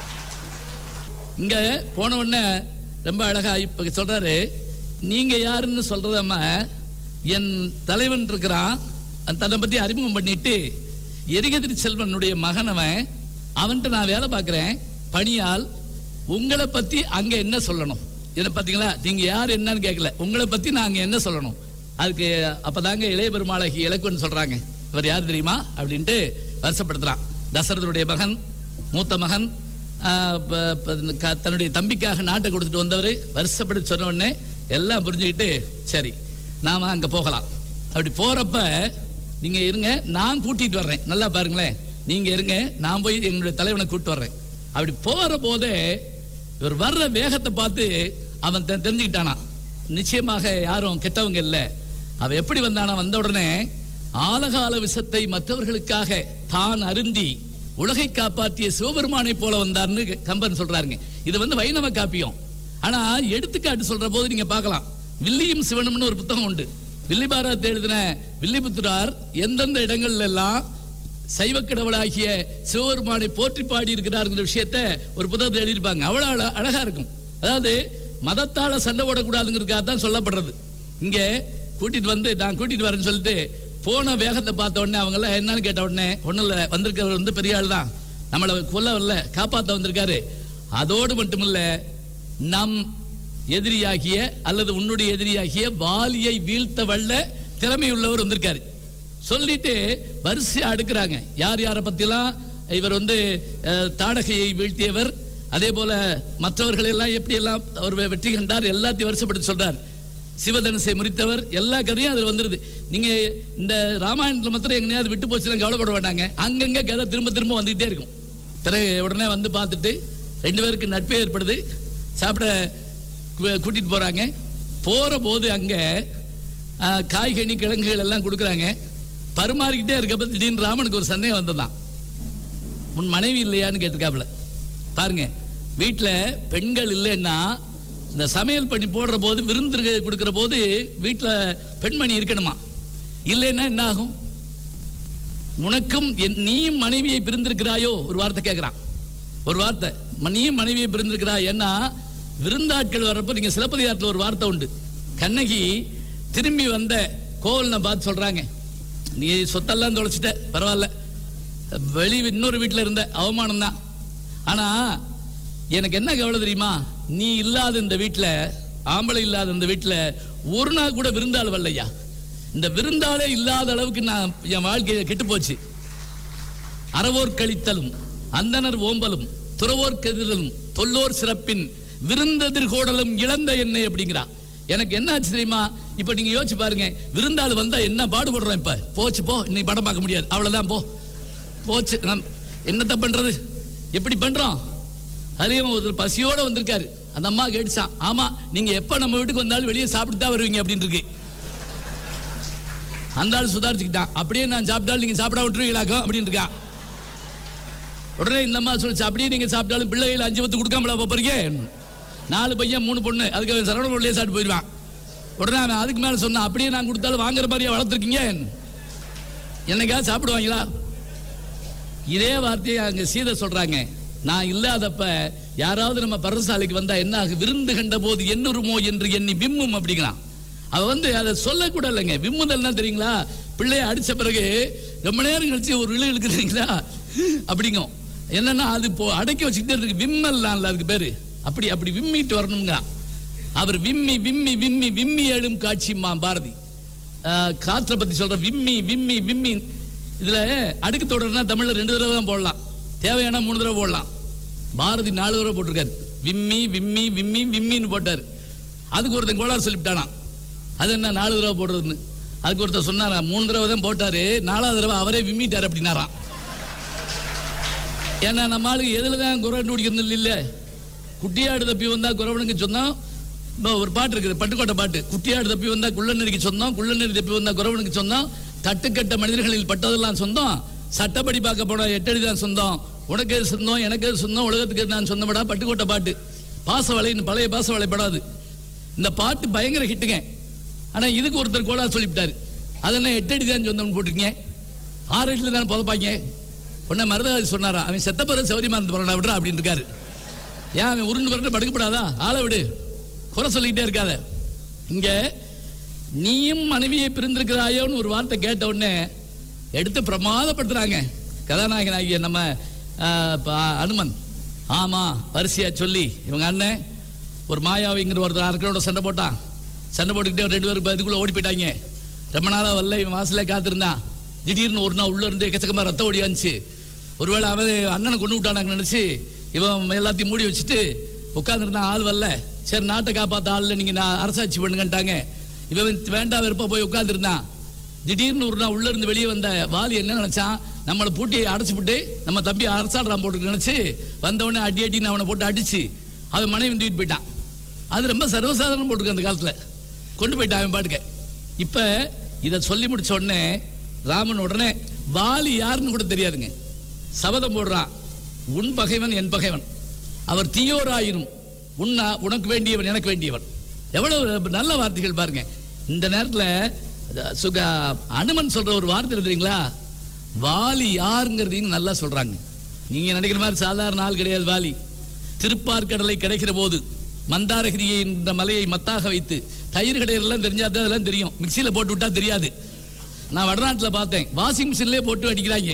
இங்க போன உடனே ரொம்ப அழகா இப்ப சொல்றாரு நீங்க யாருன்னு சொல்றதம்மா என் தலைவன் இருக்கிறான் அந்த தன்னை பத்தி அறிமுகம் பண்ணிட்டு எரிகதிரி செல்வனுடைய மகனவன் அவன்கிட்ட நான் வேலை பார்க்கிறேன் பணியால் உங்களை பத்தி அங்க என்ன சொல்லணும் இதை பாத்தீங்களா நீங்க யார் என்னன்னு கேட்கல உங்களை பத்தி நாங்க என்ன சொல்லணும் அதுக்கு அப்பதாங்க இளைய பெருமாளகி இலக்குன்னு சொல்றாங்க இவர் யார் தெரியுமா அப்படின்ட்டு வருஷப்படுத்துறான் தசரதனுடைய மகன் மூத்த மகன் ஆஹ், ப- ப- க- தன்னுடைய தம்பிக்காக நாட்டை கொடுத்துட்டு வந்தவர் வருஷப்பட்டு சொன்ன உடனே எல்லாம் புரிஞ்சுக்கிட்டு சரி நாம அங்க போகலாம் அப்படி போறப்ப நீங்க இருங்க நான் கூட்டிட்டு வர்றேன் நல்லா பாருங்களேன் நீங்க இருங்க நான் போய் என்னுடைய தலைவனை கூட்டிட்டு வர்றேன் அப்படி போற போதே இவர் வர்ற வேகத்தை பார்த்து அவன் தெ- தெரிஞ்சுக்கிட்டானா நிச்சயமாக யாரும் கெட்டவங்க இல்ல அவன் எப்படி வந்தானா வந்த உடனே ஆலகால விஷத்தை மற்றவர்களுக்காக தான் அருந்தி உலகை காப்பாற்றிய சிவபெருமானை போல வந்தார்னு கம்பன் சொல்றாருங்க இது வந்து வைணவ காப்பியம் ஆனா எடுத்துக்காட்டு சொல்ற போது நீங்க பார்க்கலாம் வில்லியும் சிவனும்னு ஒரு புத்தகம் உண்டு வில்லிபாரத்தை எழுதின வில்லிபுத்திரார் எந்தெந்த இடங்கள்ல எல்லாம் சைவ கடவுளாகிய சிவபெருமானை போற்றி பாடி இருக்கிறாருங்கிற விஷயத்த ஒரு புத்தகத்தை எழுதியிருப்பாங்க அவ்வளவு அழ- அழகா இருக்கும் அதாவது மதத்தால சண்டை போடக்கூடாதுங்கிறதுக்காக தான் சொல்லப்படுறது இங்க கூட்டிட்டு வந்து நான் கூட்டிட்டு வரேன்னு சொல்லிட்டு போன வேகத்தை பார்த்த உடனே அவங்க எல்லாம் என்னன்னு கேட்ட உடனே ஒண்ணும் இல்ல வந்திருக்கிறவர் வந்து பெரிய ஆள் தான் நம்மளை கொல்ல வரல காப்பாத்த வந்திருக்காரு அதோடு மட்டுமில்ல நம் எதிரியாகிய அல்லது உன்னுடைய எதிரியாகிய வாலியை வீழ்த்த வல்ல திறமையுள்ளவர் வந்திருக்காரு சொல்லிட்டு வரிசையா அடுக்குறாங்க யார் யாரை பத்திலாம் இவர் வந்து அஹ், தாடகையை வீழ்த்தியவர் அதே போல மற்றவர்கள் எல்லாம் எப்படி எல்லாம் அவர் வெ- வெற்றி கண்டார் எல்லாத்தையும் வருஷப்படுத்தி சொல்றார் சிவதனுசை முறித்தவர் எல்லா கதையும் அதுல வந்துருது நீங்க இந்த ராமாயணத்துல மாத்திரம் எங்கேயாவது விட்டு போச்சுன்னா கவலைப்பட வேண்டாங்க அங்கங்க கதை திரும்ப திரும்ப வந்துகிட்டே இருக்கும் பிறகு உடனே வந்து பார்த்துட்டு ரெண்டு பேருக்கு நட்பு ஏற்படுது சாப்பிட கு- கூட்டிட்டு போறாங்க போற போது அங்க ஆ, காய்கனி கிழங்குகள் எல்லாம் கொடுக்குறாங்க பரிமாறிக்கிட்டே இருக்கப்ப திடீர்னு ராமனுக்கு ஒரு சந்தேகம் வந்ததான் உன் மனைவி இல்லையான்னு கேட்டிருக்காப்புல பாருங்க வீட்டுல பெண்கள் இல்லைன்னா இந்த சமையல் பண்ணி போடுற போது விருந்து கொடுக்கிற போது வீட்டுல பெண்மணி இருக்கணுமா இல்லைன்னா என்ன ஆகும் உனக்கும் என்- நீயும் மனைவியை பிரிந்திருக்கிறாயோ ஒரு வார்த்தை கேட்கிறான் ஒரு வார்த்தை ம- நீயும் மனைவியை பிரிந்திருக்கிறாய் ஏன்னா விருந்தாட்கள் வர்றப்ப நீங்க சிலப்பதிகாரத்துல ஒரு வார்த்தை உண்டு கண்ணகி திரும்பி வந்த கோவலனை பார்த்து சொல்றாங்க நீ சொத்தெல்லாம் தொலைச்சிட்ட பரவாயில்ல வெளி இன்னொரு வீட்டுல இருந்த அவமானம் தான் ஆனா எனக்கு என்ன கவலை தெரியுமா நீ இல்லாத இந்த வீட்டுல ஆம்பளை இல்லாத இந்த வீட்டுல ஒரு நாள் கூட விருந்தாள் வரலையா இந்த விருந்தாளே இல்லாத அளவுக்கு நான் என் வாழ்க்கை கெட்டு போச்சு அறவோர் கழித்தலும் அந்தனர் ஓம்பலும் துறவோர் கெதிரலும் தொல்லோர் சிறப்பின் விருந்ததிர்கோடலும் இழந்த எண்ணெய் அப்படிங்கிறா எனக்கு என்ன ஆச்சு தெரியுமா இப்ப நீங்க யோசிச்சு பாருங்க விருந்தாள் வந்தா என்ன பாடுபடுறோம் இப்ப போச்சு போ இன்னைக்கு படம் பார்க்க முடியாது அவ்வளவுதான் போ போச்சு நம் என்னத்த பண்றது எப்படி பண்றோம் அதையும் ஒரு பசியோட வந்திருக்காரு அந்த அம்மா கேட்டுச்சான் ஆமா நீங்க எப்ப நம்ம வீட்டுக்கு வந்தாலும் வெளியே சாப்பிட்டு தான் வருவீங்க அப்படின்னு இருக்கு அந்த ஆள் சுதாரிச்சுக்கிட்டான் அப்படியே நான் சாப்பிட்டாலும் நீங்க சாப்பிட விட்டுருவீங்களாக்கும் அப்படின்னு இருக்கான் உடனே இந்த அம்மா சொல்லிச்சு அப்படியே நீங்க சாப்பிட்டாலும் பிள்ளைகள் அஞ்சு பத்து கொடுக்காமல போறீங்க நாலு பையன் மூணு பொண்ணு அதுக்கு அவன் சரவண பொருளையே சாப்பிட்டு போயிடுவான் உடனே அவன் அதுக்கு மேல சொன்னான் அப்படியே நான் கொடுத்தாலும் வாங்குற மாதிரியா வளர்த்துருக்கீங்க என்னைக்காவது சாப்பிடுவாங்களா இதே வார்த்தையை அங்க சீதை சொல்றாங்க நான் இல்லாதப்ப யாராவது நம்ம பரசாலைக்கு வந்தா என்ன ஆகும் விருந்து கண்ட போது என்னுருமோ என்று எண்ணி விம்மும் அப்படிங்கிறான் அவ வந்து அதை சொல்லக்கூட இல்லைங்க விம்முதல்னா தெரியுங்களா பிள்ளைய அடிச்ச பிறகு ரொம்ப நேரம் கழிச்சு ஒரு இழு இழுக்குறீங்களா அப்படிங்கும் என்னன்னா அது இப்போ அடக்கி வச்சுக்கிட்டே இருக்கு விம்மல்லாம்ல அதுக்கு பேரு அப்படி அப்படி விம்மிட்டு வரணுங்க அவர் விம்மி விம்மி விம்மி விம்மி எழும் காட்சிமா பாரதி ஆஹ், காற்றை பத்தி சொல்ற விம்மி விம்மி விம்மி இதுல அடுக்கு தொடர்னா தமிழ்ல ரெண்டு தடவை தான் போடலாம் தேவையான மூணு தடவை போடலாம் பாரதி நாலு தடவை போட்டிருக்காரு விம்மி விம்மி விம்மி விம்மின்னு போட்டாரு அதுக்கு ஒருத்தன் கோளாறு சொல்லிவிட்டானா அது என்ன நாலு தடவை போடுறதுன்னு அதுக்கு ஒருத்தர் சொன்னாரா மூணு தடவை தான் போட்டாரு நாலாவது தடவை அவரே விம்மிட்டாரு அப்படின்னாராம் ஏன்னா நம்ம ஆளுக்கு எதுல தான் குறை கண்டுபிடிக்கிறது இல்ல குட்டியாடு தப்பி வந்தா குறவனுக்கு சொந்தம் இப்போ ஒரு பாட்டு இருக்குது பட்டுக்கோட்டை பாட்டு குட்டியாடு தப்பி வந்தா குள்ளநெறிக்கு சொந்தம் குள்ளநெறி தப்பி வந்தா குறவனுக்கு சொந்தம் தட்டுக்கட்ட மனிதர்களில் பட்டதெல்லாம் சொந்தம் சட்டப்படி பார்க்க போனா எட்டடி தான் சொந்தம் உனக்கு எது சொந்தம் எனக்கு எது சொந்தம் உலகத்துக்கு எது நான் சொந்தப்படா பட்டுக்கோட்டை பாட்டு பாசவலைன்னு பழைய பாசவலை படாது இந்த பாட்டு பயங்கர ஹிட்டுங்க ஆனா இதுக்கு ஒருத்தர் கோலா சொல்லிவிட்டாரு அதெல்லாம் எட்டடி தான் சொந்தம்னு போட்டிருக்கீங்க ஆறு அடியில் தானே புதப்பாங்க உடனே மருதகாதி சொன்னாரா அவன் செத்த பிறகு சௌரியமா இருந்து போறா விடுறா அப்படின்னு இருக்காரு ஏன் அவன் உருண்டு புரண்டு படுக்கப்படாதா ஆளை விடு குறை சொல்லிக்கிட்டே இருக்காத இங்க நீயும் மனைவியை பிரிந்திருக்கிறாயோன்னு ஒரு வார்த்தை கேட்ட உடனே எடுத்து பிரமாதப்படுத்துறாங்க கதாநாயகன் ஆகிய நம்ம ஆ, ப- அனுமன் ஆமா வரிசையா சொல்லி இவங்க அண்ணன் ஒரு மாயாவிங்கிற ஒருத்தர் அரக்கனோட சண்டை போட்டான் சண்டை போட்டுக்கிட்டே ரெண்டு பேரும் இதுக்குள்ள ஓடி போயிட்டாங்க ரொம்ப நாளா வரல இவன் வாசல்ல காத்திருந்தான் திடீர்னு ஒரு நாள் உள்ள இருந்து எக்கச்சக்கமா ரத்தம் ஓடியாந்துச்சு ஒருவேளை அவன் அண்ணனை கொண்டு விட்டானாங்க நினைச்சு இவன் எல்லாத்தையும் மூடி வச்சுட்டு உட்காந்துருந்தான் ஆள் வரல சரி நாட்டை காப்பாத்த ஆள்ல நீங்க நான் அரசாட்சி பண்ணுங்கன்ட்டாங்க இவன் வேண்டாம் வெறுப்பா போய் உட்காந்துருந்தான் திடீர்னு ஒரு நாள் உள்ள இருந்து வெளியே வந்த வாலி என்ன நினைச்சான் நம்மளை பூட்டி அடைச்சு விட்டு நம்ம தம்பி அரசாடுறான் போட்டு நினைச்சு வந்தவொடனே அடி அடின்னு அவனை போட்டு அடிச்சு அவன் மனைவி தூக்கிட்டு போயிட்டான் அது ரொம்ப சர்வசாதாரணம் போட்டுருக்கு அந்த காலத்துல கொண்டு போயிட்டான் அவன் பாட்டுக்க இப்ப இத சொல்லி முடிச்ச உடனே ராமன் உடனே வாலி யாருன்னு கூட தெரியாதுங்க சபதம் போடுறான் உன் பகைவன் என் பகைவன் அவர் தீயோராயினும் உன்னா உனக்கு வேண்டியவன் எனக்கு வேண்டியவன் எவ்வளவு நல்ல வார்த்தைகள் பாருங்க இந்த நேரத்துல அஹ், சுக அனுமன் சொல்ற ஒரு வார்த்தை இருக்கு தெரியுங்களா வாலி யாருங்கிறதையும் நல்லா சொல்றாங்க நீங்க நினைக்கிற மாதிரி சாதாரண ஆள் கிடையாது வாலி திருப்பார்கடலை கிடைக்கிற போது மந்தாரகிரியை என்ற மலையை மத்தாக வைத்து தயிர் கடையெல்லாம் தெரிஞ்சா தான் அதெல்லாம் தெரியும் மிக்சியில போட்டு விட்டா தெரியாது நான் வடநாட்டுல பார்த்தேன் வாஷிங் மிஷின்லயே போட்டு அடிக்கிறாங்க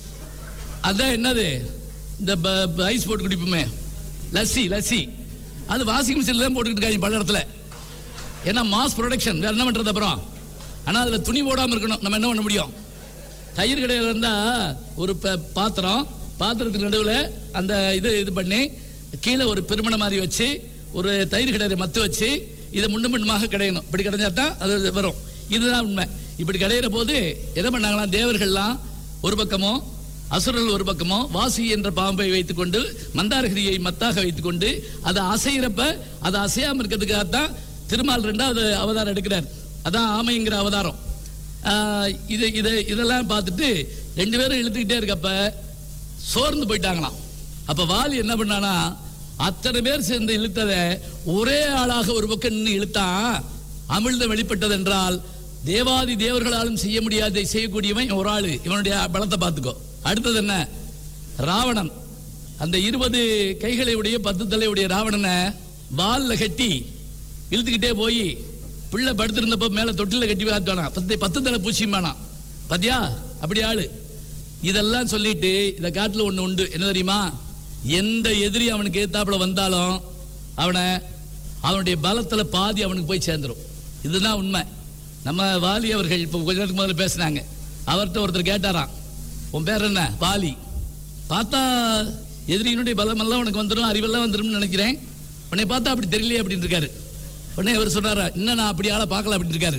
அதான் என்னது இந்த ப- ப- ஐஸ் போட்டு குடிப்போமே லஸ்ஸி லஸ்ஸி அது வாஷிங் மிஷின்ல தான் போட்டுக்கிட்டு இருக்காங்க பல இடத்துல ஏன்னா மாஸ் ப்ரொடக்ஷன் வேற என்ன பண்றது அப்புறம் ஆனா அதுல துணி போடாம இருக்கணும் நம்ம என்ன பண்ண முடியும் தயிர் கடையில் இருந்தா ஒரு ப- பாத்திரம் பாத்திரத்துக்கு நடுவில் அந்த இது இது பண்ணி கீழே ஒரு பெருமணை மாதிரி வச்சு ஒரு தயிர் கடையை மத்து வச்சு இதை முன்னும் பின்னுமாக கிடையணும் இப்படி கிடைஞ்சா தான் அது வரும் இதுதான் உண்மை இப்படி கிடையிற போது என்ன பண்ணாங்களாம் தேவர்கள்லாம் ஒரு பக்கமோ அசுரர்கள் ஒரு பக்கமோ வாசி என்ற பாம்பை வைத்துக்கொண்டு மந்தாரகிரியை மத்தாக வைத்துக்கொண்டு அதை அசைகிறப்ப அதை அசையாம இருக்கிறதுக்காகத்தான் திருமால் ரெண்டாவது அவதாரம் எடுக்கிறார் அதான் ஆமைங்கிற அவதாரம் ஆஹ் இது இது இதெல்லாம் பார்த்துட்டு ரெண்டு பேரும் இழுத்துக்கிட்டே இருக்கப்ப சோர்ந்து போயிட்டாங்களாம் அப்ப வாலி என்ன பண்ணானா அத்தனை பேர் சேர்ந்து இழுத்ததை ஒரே ஆளாக ஒரு பக்கம் நின்று இழுத்தான் அமிழ்தம் வெளிப்பட்டது என்றால் தேவாதி தேவர்களாலும் செய்ய முடியாதை செய்யக்கூடியவன் ஒரு ஆளு இவனுடைய பலத்தை பார்த்துக்கோ அடுத்தது என்ன ராவணன் அந்த இருபது கைகளை உடைய பத்து தலை உடைய ராவணனை வால்ல கட்டி இழுத்துக்கிட்டே போய் பிள்ளை படுத்திருந்தப்ப மேல தொட்டில கட்டி காட்டுவானா பத்து பத்து தலை பூச்சியுமானா பாத்தியா அப்படி ஆளு இதெல்லாம் சொல்லிட்டு இந்த காட்டுல ஒண்ணு உண்டு என்ன தெரியுமா எந்த எதிரி அவனுக்கு ஏத்தாப்புல வந்தாலும் அவனை அவனுடைய பலத்துல பாதி அவனுக்கு போய் சேர்ந்துரும் இதுதான் உண்மை நம்ம வாலி அவர்கள் இப்போ கொஞ்ச நேரத்துக்கு முதல்ல பேசினாங்க அவர்கிட்ட ஒருத்தர் கேட்டாராம் உன் பேர் என்ன வாலி பார்த்தா எதிரியினுடைய பலம் எல்லாம் உனக்கு வந்துடும் அறிவெல்லாம் வந்துடும் நினைக்கிறேன் உன்னை பார்த்தா அப்படி தெரியலையே அப்படின்னு இருக்காரு உடனே அவர் சொன்னாரா இன்னும் நான் அப்படி ஆளை பார்க்கல அப்படின்னு இருக்காரு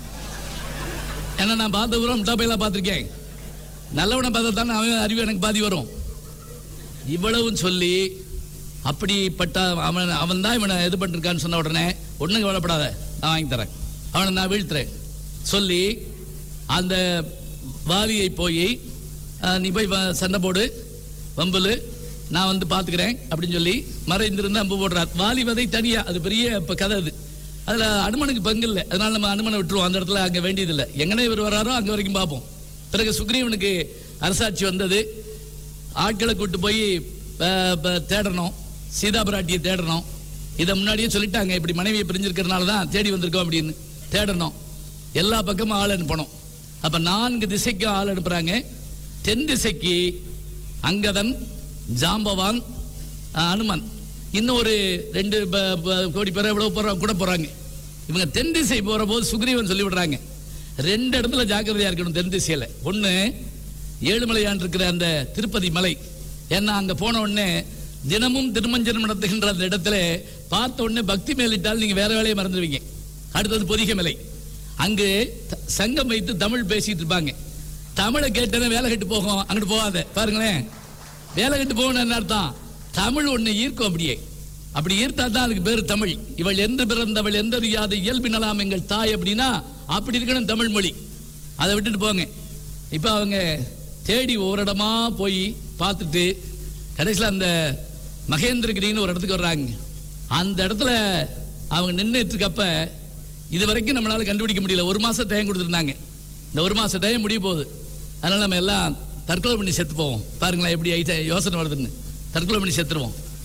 ஏன்னா நான் பார்த்த பூரா முட்டாப்பையெல்லாம் பார்த்துருக்கேன் நல்லவனை பார்த்தா தானே அவன் அறிவு எனக்கு பாதி வரும் இவ்வளவும் சொல்லி அப்படிப்பட்ட அவன் அவன் தான் இவனை இது பண்ணிருக்கான்னு சொன்ன உடனே ஒண்ணும் கவலைப்படாத நான் வாங்கி தரேன் அவனை நான் வீழ்த்துறேன் சொல்லி அந்த வாலியை போய் அஹ், நீ போய் வ- சண்டை போடு வம்புலு நான் வந்து பார்த்துக்கிறேன் அப்படின்னு சொல்லி மறைந்திருந்து அம்பு போடுறார் வாலி வதை தனியா அது பெரிய இப்ப கதை அது அதுல அனுமனுக்கு பங்கு இல்லை அதனால நம்ம அனுமனை விட்டுருவோம் அந்த இடத்துல அங்க வேண்டியதில்லை எங்கனே இவர் வராரோ அங்க வரைக்கும் பார்ப்போம் பிறகு சுக்ரீவனுக்கு அரசாட்சி வந்தது ஆட்களை கூட்டு போய் அஹ், ப- தேடணும் சீதா பிராட்டியை தேடணும் இதை முன்னாடியே சொல்லிட்டாங்க இப்படி மனைவியை பிரிஞ்சிருக்கிறனால தான் தேடி வந்திருக்கோம் அப்படின்னு தேடணும் எல்லா பக்கமும் ஆள் அனுப்பணும் அப்ப நான்கு திசைக்கும் ஆள் அனுப்புறாங்க தென் திசைக்கு அங்கதன் ஜாம்பவான் அஹ், அனுமன் இன்னும் ஒரு ரெண்டு ப- ப- கோடி பேர் எவ்வளவு போற கூட போறாங்க இவங்க தென் திசை போற போது சுக்ரீவன் சொல்லி விடுறாங்க ரெண்டு இடத்துல ஜாக்கிரதையா இருக்கணும் தென் திசையில ஒண்ணு ஏழுமலையான் இருக்கிற அந்த திருப்பதி மலை ஏன்னா அங்க போன உடனே தினமும் திருமஞ்சனம் நடத்துகின்ற அந்த இடத்துல பார்த்த உடனே பக்தி மேலிட்டால் நீங்க வேற வேலையை மறந்துடுவீங்க அடுத்தது பொதிகை மலை அங்கு த- சங்கம் வைத்து தமிழ் பேசிட்டு இருப்பாங்க தமிழை கேட்டேன்னா வேலை கட்டு போகும் அங்கிட்டு போகாத பாருங்களேன் வேலை கட்டு போகணும் என்ன அர்த்தம் தமிழ் ஒண்ணு ஈர்க்கும் அப்படியே அப்படி ஈர்த்தா தான் அதுக்கு பேர் தமிழ் இவள் எந்த பிறந்தவள் எந்த அறியாத இயல்பினலாம் எங்கள் தாய் அப்படின்னா அப்படி இருக்கணும் தமிழ் மொழி அதை விட்டுட்டு போங்க இப்போ அவங்க தேடி ஒவ்வொரு இடமா போய் பார்த்துட்டு கடைசியில் அந்த மகேந்திரகிரின்னு ஒரு இடத்துக்கு வர்றாங்க அந்த இடத்துல அவங்க நின்றுட்டு இருக்கப்ப இது வரைக்கும் நம்மளால கண்டுபிடிக்க முடியல ஒரு மாசம் டைம் கொடுத்துருந்தாங்க இந்த ஒரு மாசம் டைம் முடிய போகுது அதனால நம்ம எல்லாம் தற்கொலை பண்ணி செத்து போவோம் பாருங்களேன் எப்படி ஐட்ட யோசனை வருதுன்னு தற்கொலை பண்ணி செத்துருவோம்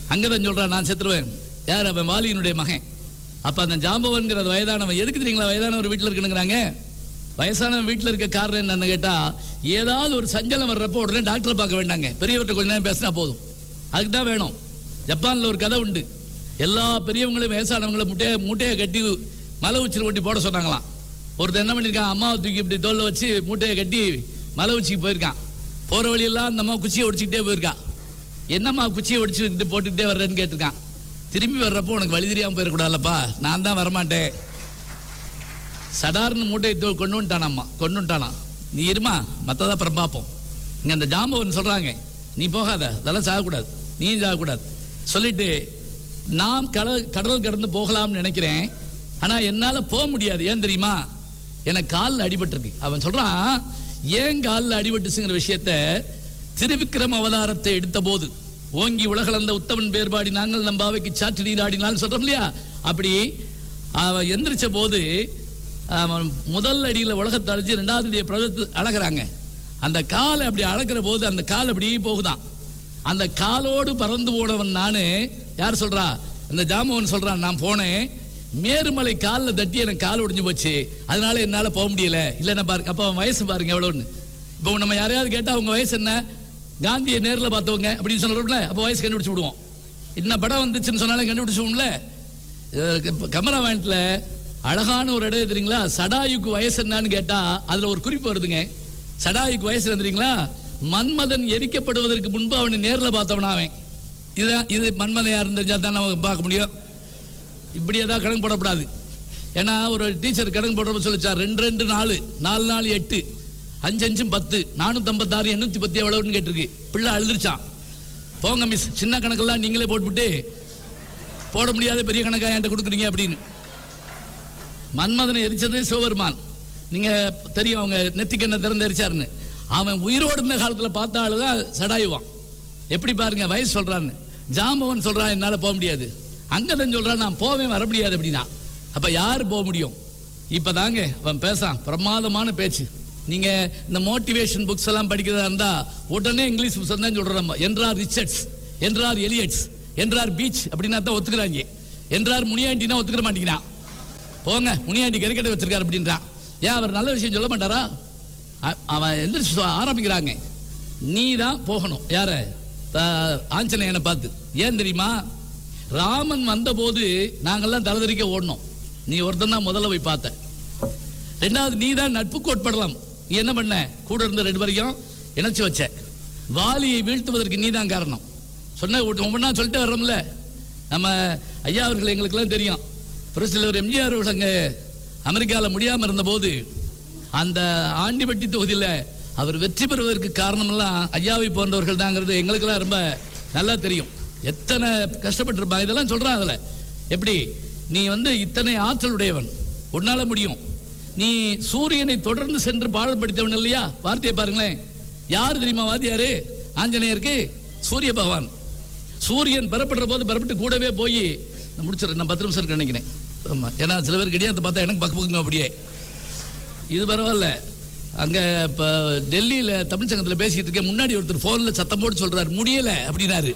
அங்கதான் சொல்றான் நான் செத்துருவேன் யார் அவன் வாலியினுடைய மகன் அப்ப அந்த ஜாம்பவன்கிற வயதானவன் எதுக்கு தெரியுங்களா வயதானவர் வீட்டில் இருக்கணுங்கிறாங்க வயசானவன் வீட்டில் இருக்க காரணம் என்னன்னு கேட்டா ஏதாவது ஒரு சஞ்சலம் வர்றப்போ உடனே டாக்டரை பார்க்க வேண்டாங்க பெரியவர்கிட்ட கொஞ்ச நேரம் பேசினா போதும் அதுக்கு தான் வேணும் ஜப்பான்ல ஒரு கதை உண்டு எல்லா பெரியவங்களும் வயசானவங்களை முட்டையை மூட்டையை கட்டி மலை உச்சியில் கொட்டி போட சொன்னாங்களாம் ஒருத்தர் என்ன பண்ணியிருக்கான் அம்மாவை தூக்கி இப்படி தோல்ல வச்சு மூட்டையை கட்டி மலை உச்சிக்கு போயிருக்கான் போற வழியெல்லாம் அந்த அம்மா குச்சியை ஒடிச்சுக்கிட்டே போயிருக்கான் என்னம்மா குச்சியை ஒடிச்சுக்கிட்டு போட்டுக்கிட்டே வர்றேன்னு கேட்டிருக்கான் திரும்பி வர்றப்போ உனக்கு வழி தெரியாம போயிடக்கூடாதுல்லப்பா நான் தான் வரமாட்டேன் சடார்னு மூட்டையை தூ- கொண்டு வந்துட்டானாம்மா கொண்டு வந்துட்டானா நீ இருமா மற்றதை அப்புறம் பார்ப்போம் இங்க அந்த ஜாம்பவன் சொல்றாங்க நீ போகாத அதெல்லாம் சாகக்கூடாது நீயும் சாகக்கூடாது சொல்லிட்டு நாம் கடல் கடல் கடந்து போகலாம்னு நினைக்கிறேன் ஆனா என்னால போக முடியாது ஏன் தெரியுமா எனக்கு காலில் அடிபட்டிருக்கு அவன் சொல்றான் ஏன் காலில் அடிபட்டுச்சுங்கிற விஷயத்த திருவிக்கிரம அவதாரத்தை எடுத்த போது ஓங்கி உலகளந்த உத்தமன் பேர்பாடி நாங்கள் நம் பாவைக்கு சாற்று நீராடினால் சொல்றோம் இல்லையா அப்படி அவன் எந்திரிச்ச போது அவன் முதல் அடியில உலகத்தை அழிச்சு ரெண்டாவது அடியை பிரதத்து அழகுறாங்க அந்த காலை அப்படி அழகிற போது அந்த கால் அப்படியே போகுதான் அந்த காலோடு பறந்து போனவன் நானு யார் சொல்றா அந்த ஜாமவன் சொல்றான் நான் போனேன் மேருமலை காலில் தட்டி எனக்கு கால் ஒடிஞ்சு போச்சு அதனால என்னால போக முடியல இல்லைன்னா பாருங்க அப்ப அவன் வயசு பாருங்க எவ்வளோன்னு இப்போ நம்ம யாரையாவது கேட்டா அவங்க வயசு என்ன காந்தியை நேர்ல பார்த்தவங்க அப்படின்னு சொல்றோம்ல அப்போ வயசு கண்டுபிடிச்சு விடுவோம் என்ன படம் வந்துச்சுன்னு சொன்னாலும் கண்டுபிடிச்சுவோம்ல கமரா வேண்ட்ல அழகான ஒரு இடம் தெரியுங்களா சடாயுக்கு வயசு என்னன்னு கேட்டா அதுல ஒரு குறிப்பு வருதுங்க சடாயுக்கு வயசு என்ன தெரியுங்களா மன்மதன் எரிக்கப்படுவதற்கு முன்பு அவனை நேர்ல பார்த்தவனா அவன் இதுதான் இது மன்மதன் யாருன்னு தெரிஞ்சா தான் நம்ம பார்க்க முடியும் இப்படி ஏதாவது கணக்கு போடக்கூடாது ஏன்னா ஒரு டீச்சர் கணக்கு போடுறப்ப சொல்லிச்சா ரெண்டு ரெண்டு நாலு நாலு நாலு எட்டு அஞ்சு அஞ்சும் பத்து நானூத்தம்பத்தாறு எண்ணூத்தி பத்து எவ்வளவுன்னு கேட்டிருக்கு பிள்ளை அழுதுருச்சான் போங்க மிஸ் சின்ன கணக்கெல்லாம் நீங்களே போட்டுவிட்டு போட முடியாத பெரிய கணக்கா என்கிட்ட கொடுக்குறீங்க அப்படின்னு மன்மதனை எரிச்சது சிவபெருமான் நீங்க தெரியும் அவங்க நெத்திக்கண்ணை திறந்து எரிச்சாருன்னு அவன் உயிரோடு இருந்த காலத்துல பார்த்த ஆளுதான் சடாயுவான் எப்படி பாருங்க வயசு சொல்றான்னு ஜாம்பவன் சொல்றான் என்னால போக முடியாது அங்கதான் சொல்றான் நான் போவேன் வர முடியாது அப்படின்னா அப்ப யாரு போக முடியும் இப்பதாங்க அவன் பேசான் பிரமாதமான பேச்சு நீங்க இந்த மோட்டிவேஷன் புக்ஸ் எல்லாம் படிக்கிறதா இருந்தா உடனே இங்கிலீஷ் புத்தகம் தான் சொல்றோம் நம்ம என்றார் ரிச்சர்ட்ஸ் என்றார் எலியட்ஸ் என்றார் பீச் அப்படின்னா தான் ஒத்துக்கிறாங்க என்றார் முனியாண்டினா ஒத்துக்கிற மாட்டேங்கிறான் போங்க முனியாண்டி கறிக்கடை வச்சிருக்காரு அப்படின்றான் ஏன் அவர் நல்ல விஷயம் சொல்ல மாட்டாரா அ- அவன் எந்திரிச்சு சொ- ஆரம்பிக்கிறாங்க நீ தான் போகணும் யார த- ஆஞ்சநேயனை பார்த்து ஏன் தெரியுமா ராமன் வந்தபோது நாங்கெல்லாம் தலைதறிக்க ஓடணும் நீ ஒருத்தன் தான் முதல்ல போய் பார்த்த ரெண்டாவது நீ தான் நட்புக்கு உட்படலாம் நீ என்ன பண்ண கூட இருந்த ரெண்டு வரைக்கும் இணைச்சு வச்ச வாலியை வீழ்த்துவதற்கு நீ தான் காரணம் சொன்ன ஒவ்வொன்றா சொல்லிட்டு வர்றோம்ல நம்ம ஐயா அவர்கள் எங்களுக்கெல்லாம் தெரியும் பிரசிடர் எம்ஜிஆர் அவர்கள் அங்கே அமெரிக்காவில் முடியாமல் இருந்தபோது அந்த ஆண்டிபட்டி தொகுதியில் அவர் வெற்றி பெறுவதற்கு காரணமெல்லாம் ஐயாவை போன்றவர்கள் தாங்கிறது எங்களுக்கெல்லாம் ரொம்ப நல்லா தெரியும் எத்தனை கஷ்டப்பட்டிருப்பாங்க இதெல்லாம் சொல்றான் அதுல எப்படி நீ வந்து இத்தனை ஆற்றல் உடையவன் உன்னால முடியும் நீ சூரியனை தொடர்ந்து சென்று பாடல்படுத்தவன் இல்லையா வார்த்தையை பாருங்களேன் யார் தெரியுமா வாத்தியாரு ஆஞ்சநேயருக்கு சூரிய பகவான் சூரியன் பெறப்படுற போது பெறப்பட்டு கூடவே போய் நான் முடிச்சிடறேன் நான் பத்து நிமிஷம் இருக்கு நினைக்கிறேன் ஆமா ஏன்னா சில பேர் கிடையாது பார்த்தா எனக்கு பக்கு பக்குங்க அப்படியே இது பரவாயில்ல அங்க இப்ப டெல்லியில தமிழ் சங்கத்துல பேசிட்டு இருக்கேன் முன்னாடி ஒருத்தர் போன்ல சத்தம் போட்டு சொல்றாரு முடியல அப்படின்னாரு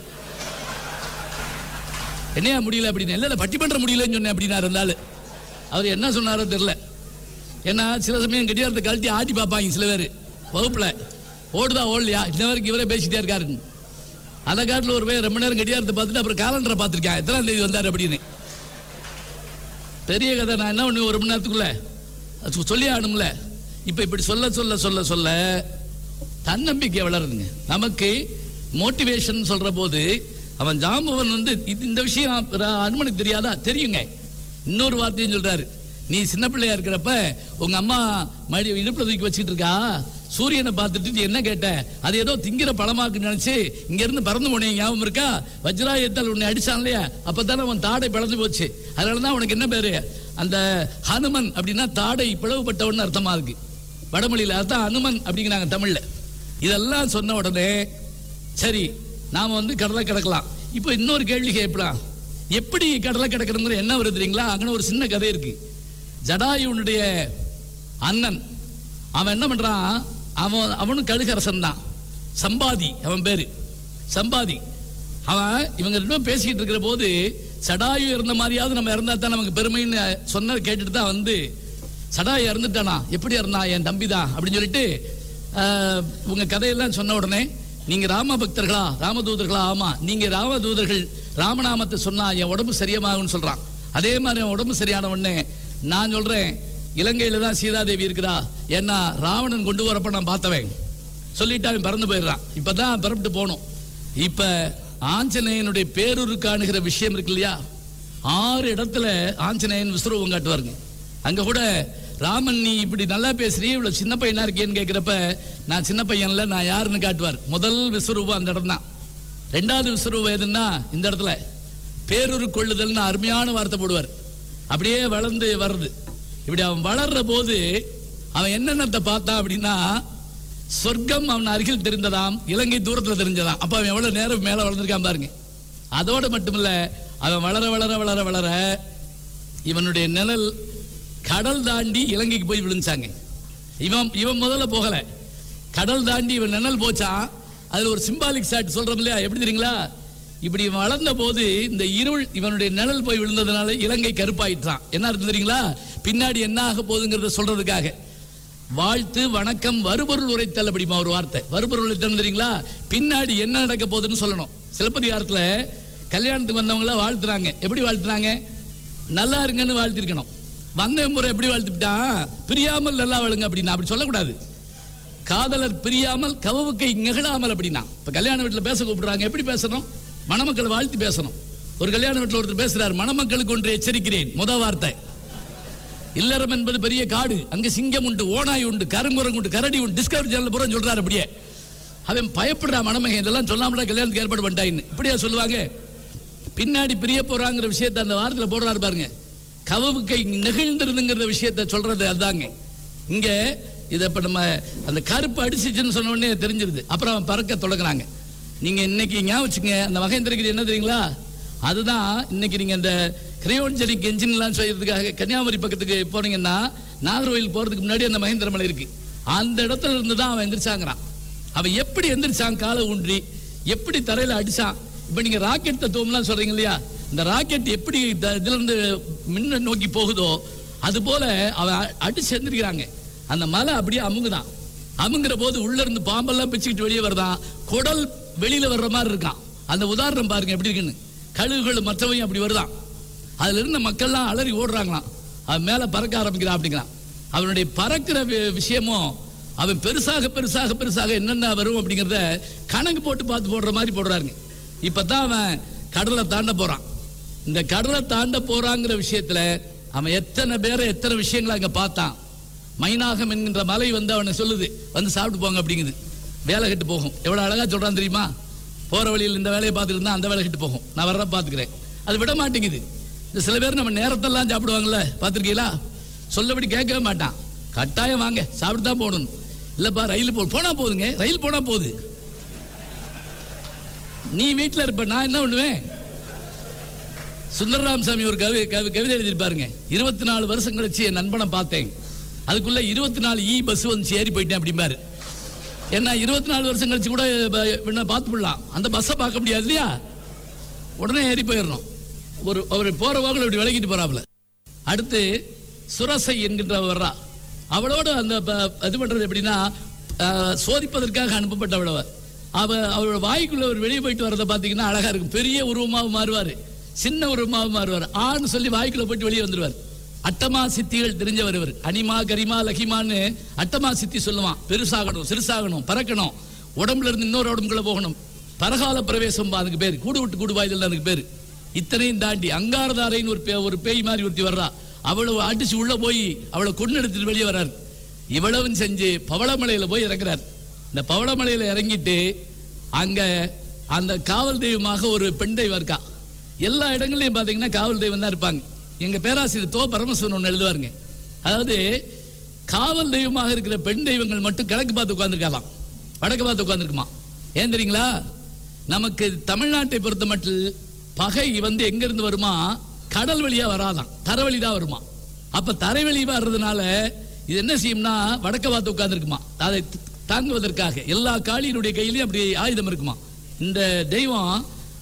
என்னையா முடியல அப்படின்னு இல்ல இல்ல பட்டிமன்றம் முடியலன்னு சொன்னேன் அப்படின்னாரு அந்த ஆளு அவர் என்ன சொன்னாரோ தெரியல ஏன்னா சில சமயம் கடிகாரத்தை கழட்டி ஆட்டி பார்ப்பாங்க சில பேர் வகுப்புல ஓடுதா ஓடலையா இன்ன வரைக்கும் இவரே பேசிட்டே இருக்காருன்னு அந்த காட்டில் ஒரு பேர் ரொம்ப நேரம் கடிகாரத்தை பார்த்துட்டு அப்புறம் காலண்டரை பார்த்துருக்கேன் எத்தனாம் தேதி வந்தார் அப்படின்னு பெரிய கதை நான் என்ன பண்ணு ஒரு மணி நேரத்துக்குள்ள அது சொ- சொல்லி ஆகணும்ல இப்போ இப்படி சொல்ல சொல்ல சொல்ல சொல்ல தன்னம்பிக்கை வளருதுங்க நமக்கு மோட்டிவேஷன் சொல்ற போது அவன் ஜாம்பவன் வந்து இது- இந்த விஷயம் ர- அனுமனுக்கு தெரியாதா தெரியுங்க இன்னொரு வார்த்தையும் சொல்றாரு நீ சின்ன பிள்ளையா இருக்கிறப்ப உங்க அம்மா மடி இடுப்புல தூக்கி வச்சுட்டு இருக்கா சூரியனை பார்த்துட்டு நீ என்ன கேட்ட அது ஏதோ திங்கிற பழமாக்கு நினைச்சு இங்க இருந்து பறந்து போனேன் ஞாபகம் இருக்கா வஜ்ராயத்தால் உன்னை அடிச்சான் இல்லையா அப்பதானே அவன் தாடை பிளந்து போச்சு அதனாலதான் உனக்கு என்ன பேரு அந்த ஹனுமன் அப்படின்னா தாடை பிளவுபட்டவன் அர்த்தமா இருக்கு வடமொழியில அர்த்தம் ஹனுமன் அப்படிங்கிறாங்க தமிழ்ல இதெல்லாம் சொன்ன உடனே சரி நாம வந்து கடலை கிடக்கலாம் இப்போ இன்னொரு கேள்வி கேட்கலாம் எப்படி கடலை கிடக்கணுங்கிற என்ன வருது தெரியுங்களா அங்கே ஒரு சின்ன கதை இருக்கு ஜடாயுனுடைய அண்ணன் அவன் என்ன பண்றான் அவன் அவனும் கழுகரசன் தான் சம்பாதி அவன் பேரு சம்பாதி அவன் இவங்க ரெண்டு பேரும் பேசிக்கிட்டு இருக்கிற போது சடாயு இறந்த மாதிரியாவது நம்ம இறந்தா தான் நமக்கு பெருமைன்னு சொன்னதை கேட்டுட்டு தான் வந்து சடாயு இறந்துட்டானா எப்படி இறந்தா என் தம்பி தான் அப்படின்னு சொல்லிட்டு ஆஹ், உங்க கதையெல்லாம் சொன்ன உடனே நீங்க ராம பக்தர்களா ராமதூதர்களா ஆமா நீங்க ராமதூதர்கள் ராமநாமத்தை சொன்னா என் உடம்பு சரியாகும்னு சொல்றான் அதே மாதிரி என் உடம்பு சரியான உடனே நான் சொல்றேன் இலங்கையில தான் சீதாதேவி இருக்கிறா ஏன்னா ராவணன் கொண்டு வரப்ப நான் பார்த்தவன் சொல்லிட்டு அவன் பறந்து போயிடுறான் இப்பதான் பரப்பிட்டு போகணும் இப்ப ஆஞ்சநேயனுடைய பேரூரு காணுகிற விஷயம் இருக்கு இல்லையா ஆறு இடத்துல ஆஞ்சநேயன் விஸ்வரூபம் காட்டுவாருங்க அங்க கூட ராமன் நீ இப்படி நல்லா பேசுறீ இவ்வளவு சின்ன பையனா இருக்கேன்னு கேட்கிறப்ப நான் சின்ன பையன்ல நான் யாருன்னு காட்டுவார் முதல் விஸ்வரூபம் அந்த இடம் தான் ரெண்டாவது விஸ்வரூபம் எதுன்னா இந்த இடத்துல பேரூரு கொள்ளுதல்னு அருமையான வார்த்தை போடுவார் அப்படியே வளர்ந்து வருது இப்படி அவன் வளர்ற போது அவன் என்னென்னத்தை பார்த்தான் அப்படின்னா சொர்க்கம் அவன் அருகில் தெரிந்ததாம் இலங்கை தூரத்துல தெரிஞ்சதாம் அப்ப அவன் எவ்வளவு நேரம் மேல வளர்ந்துருக்கான் பாருங்க அதோட மட்டுமில்ல அவன் வளர வளர வளர வளர இவனுடைய நிழல் கடல் தாண்டி இலங்கைக்கு போய் விழுந்தாங்க இவன் இவன் முதல்ல போகல கடல் தாண்டி இவன் நிழல் போச்சான் அதுல ஒரு சிம்பாலிக் ஷாட் சொல்றோம் இல்லையா எப்படி தெரியுங்களா இப்படி இவன் வளர்ந்த போது இந்த இருள் இவனுடைய நிழல் போய் விழுந்ததுனால இலங்கை கருப்பாயிட்டான் என்ன அர்த்தம் தெரியுங்களா பின்னாடி என்ன ஆக போகுதுங்கிறத சொல்றதுக்காக வாழ்த்து வணக்கம் வருபொருள் உரைத்தல் அப்படிமா ஒரு வார்த்தை வருபொருள் உரைத்தல் தெரியுங்களா பின்னாடி என்ன நடக்க போகுதுன்னு சொல்லணும் சிலப்பதிகாரத்துல கல்யாணத்துக்கு வந்தவங்கள வாழ்த்துறாங்க எப்படி வாழ்த்துறாங்க நல்லா இருங்கன்னு வாழ்த்திருக்கணும் வந்த முறை எப்படி வாழ்த்துட்டான் பிரியாமல் நல்லா வாழுங்க அப்படின்னா அப்படி சொல்லக்கூடாது காதலர் பிரியாமல் கவவுக்கை நிகழாமல் அப்படின்னா இப்ப கல்யாண வீட்டுல பேச கூப்பிடுறாங்க எப்படி பேசணும் மணமக்களை வாழ்த்தி பேசணும் ஒரு கல்யாண வீட்டுல ஒருத்தர் பேசுறாரு மணமக்களுக்கு ஒன்று எச்சரிக்கிறேன் முத வார்த்தை இல்லறம் என்பது பெரிய காடு அங்க சிங்கம் உண்டு ஓனாய் உண்டு கருங்குரங்கு உண்டு கரடி உண்டு டிஸ்கவரி சேனல் பூரா சொல்றாரு அப்படியே அவன் பயப்படுறா மணமகன் இதெல்லாம் சொல்லாமல கல்யாணத்துக்கு ஏற்பாடு பண்ணிட்டாயின்னு இப்படியா சொல்லுவாங்க பின்னாடி பிரிய போறாங்கிற விஷயத்தை அந்த வாரத்துல போடுறாரு பாருங்க கவவுக்கை நெகிழ்ந்திருந்துங்கிற விஷயத்தை சொல்றது அதாங்க இங்க இதை இப்ப நம்ம அந்த கருப்பு அடிச்சிச்சுன்னு சொன்ன உடனே தெரிஞ்சிருது அப்புறம் அவன் பறக்க தொடங்குறாங்க நீங்க இன்னைக்கு ஞாபகம் வச்சுங்க அந்த மகேந்திரகிரி என்ன தெரியுங்களா அதுதான் இன்னைக்கு நீங்க இந்த கிரையோன்ஜெனிக் என்ஜின்லாம் செய்யறதுக்காக கன்னியாகுமரி பக்கத்துக்கு போனீங்கன்னா நாகர்கோயில் போறதுக்கு முன்னாடி அந்த மகேந்திர மலை இருக்கு அந்த இடத்துல இருந்து தான் அவன் எந்திரிச்சாங்கிறான் அவன் எப்படி எந்திரிச்சான் காலை ஊன்றி எப்படி தரையில அடிச்சான் இப்ப நீங்க ராக்கெட் தத்துவம்லாம் சொல்றீங்க இல்லையா இந்த ராக்கெட் எப்படி த- இதுல இருந்து மின்ன நோக்கி போகுதோ அது போல அவன் அ- அடிச்சு எந்திரிக்கிறாங்க அந்த மலை அப்படியே அமுங்குதான் அமுங்குற போது உள்ள இருந்து பாம்பெல்லாம் பிச்சுக்கிட்டு வெளியே வருதான் குடல் வெளியில வர்ற மாதிரி இருக்கான் அந்த உதாரணம் பாருங்க எப்படி இருக்குன்னு கழுகுகள் மற்றவையும் அப்படி வருதான் அதுல இருந்த மக்கள்லாம் அலறி ஓடுறாங்களாம் அவன் மேல பறக்க ஆரம்பிக்கிறான் அப்படிங்கிறான் அவனுடைய பறக்கிற வி- விஷயமும் அவன் பெருசாக பெருசாக பெருசாக என்னென்ன வரும் அப்படிங்கிறத கணக்கு போட்டு பார்த்து போடுற மாதிரி போடுறாருங்க இப்பதான் அவன் கடலை தாண்ட போறான் இந்த கடலை தாண்ட போறாங்கிற விஷயத்துல அவன் எத்தனை பேரை எத்தனை விஷயங்களை அங்க பார்த்தான் மைனாகம் என்கின்ற மலை வந்து அவனை சொல்லுது வந்து சாப்பிட்டு போங்க அப்படிங்குது வேலை கெட்டு போகும் எவ்வளவு அழகா சொல்றான் தெரியுமா போற வழியில் இந்த வேலையை பார்த்துட்டு இருந்தா அந்த வேலை கெட்டு போகும் நான் வர்ற பார்த்துக்கிறேன் அது விட மாட்டேங்குது இந்த சில பேர் நம்ம நேரத்தெல்லாம் சாப்பிடுவாங்கல்ல பார்த்துருக்கீங்களா சொல்லபடி கேட்கவே மாட்டான் கட்டாயம் வாங்க சாப்பிட்டு தான் போகணும் இல்லப்பா ரயில் போ போனா போதுங்க ரயில் போனா போகுது நீ வீட்டில் இருப்ப நான் என்ன பண்ணுவேன் சுந்தரராம் சாமி ஒரு கவி கவி கவிதை எழுதியிருப்பாருங்க இருபத்தி நாலு வருஷம் கழிச்சு என் நண்பனை பார்த்தேன் அதுக்குள்ள இருபத்தி நாலு இ பஸ் வந்து ஏறி போயிட்டேன் அப்படிம்பாரு ஏன்னா இருபத்தி நாலு வருஷம் கழிச்சு கூட ப- வேணா பார்த்து விடலாம் அந்த பஸ்ஸை பார்க்க முடியாது இல்லையா உடனே ஏறி போயிடணும் ஒரு அவர் போற வாக்கில் இப்படி விலகிட்டு போறாப்புல அடுத்து சுரசை என்கின்ற வர்றா அவளோட அந்த ப- இது பண்றது எப்படின்னா அஹ், சோதிப்பதற்காக அனுப்பப்பட்டவளவ அவ அவளோட வாய்க்குள்ள ஒரு வெளியே போயிட்டு வரதை பார்த்தீங்கன்னா அழகா இருக்கும் பெரிய உருவமாக மாறுவாரு சின்ன உருவமாக மாறுவார் ஆன்னு சொல்லி வாய்க்குள்ள போயிட்டு வெளியே வந்துருவார் அட்டமா சித்திகள் தெரிஞ்சவர் இவர் அனிமா கரிமா லகிமான்னு அட்டமா சித்தி சொல்லுவான் பெருசாகணும் சிறுசாகணும் பறக்கணும் உடம்புல இருந்து இன்னொரு உடம்புக்குள்ள போகணும் பரகால பிரவேசம் அதுக்கு பேர் கூடு விட்டு கூடு வாய்தல் அதுக்கு பேர் இத்தனையும் தாண்டி அங்காரதாரைன்னு ஒரு பே ஒரு பேய் மாதிரி ஒருத்தி வர்றா அவ்வளவு அடிச்சு உள்ள போய் அவளை கொண்டு எடுத்துட்டு வெளியே வர்றாரு இவ்வளவும் செஞ்சு பவளமலையில போய் இறங்குறார் இந்த பவளமலையில இறங்கிட்டு அங்க அந்த காவல் தெய்வமாக ஒரு பெண் தெய்வம் இருக்கா எல்லா இடங்களையும் பாத்தீங்கன்னா காவல் தெய்வம் தான் இருப்பாங்க எங்க பேராசிரியர் தோ பரமசிவன் ஒன்று எழுதுவாருங்க அதாவது காவல் தெய்வமாக இருக்கிற பெண் தெய்வங்கள் மட்டும் கிழக்கு பார்த்து உட்கார்ந்துருக்கலாம் வடக்கு பார்த்து உட்கார்ந்துருக்குமா ஏன் தெரியுங்களா நமக்கு தமிழ்நாட்டை பொறுத்த மட்டும் பகை வந்து எங்க இருந்து வருமா கடல் வழியா வராதான் தரவழி தான் வருமா அப்ப தரைவழி வர்றதுனால இது என்ன செய்யும்னா வடக்க பார்த்து உட்கார்ந்துருக்குமா அதை தாங்குவதற்காக எல்லா காளியினுடைய கையிலையும் அப்படி ஆயுதம் இருக்குமா இந்த தெய்வம்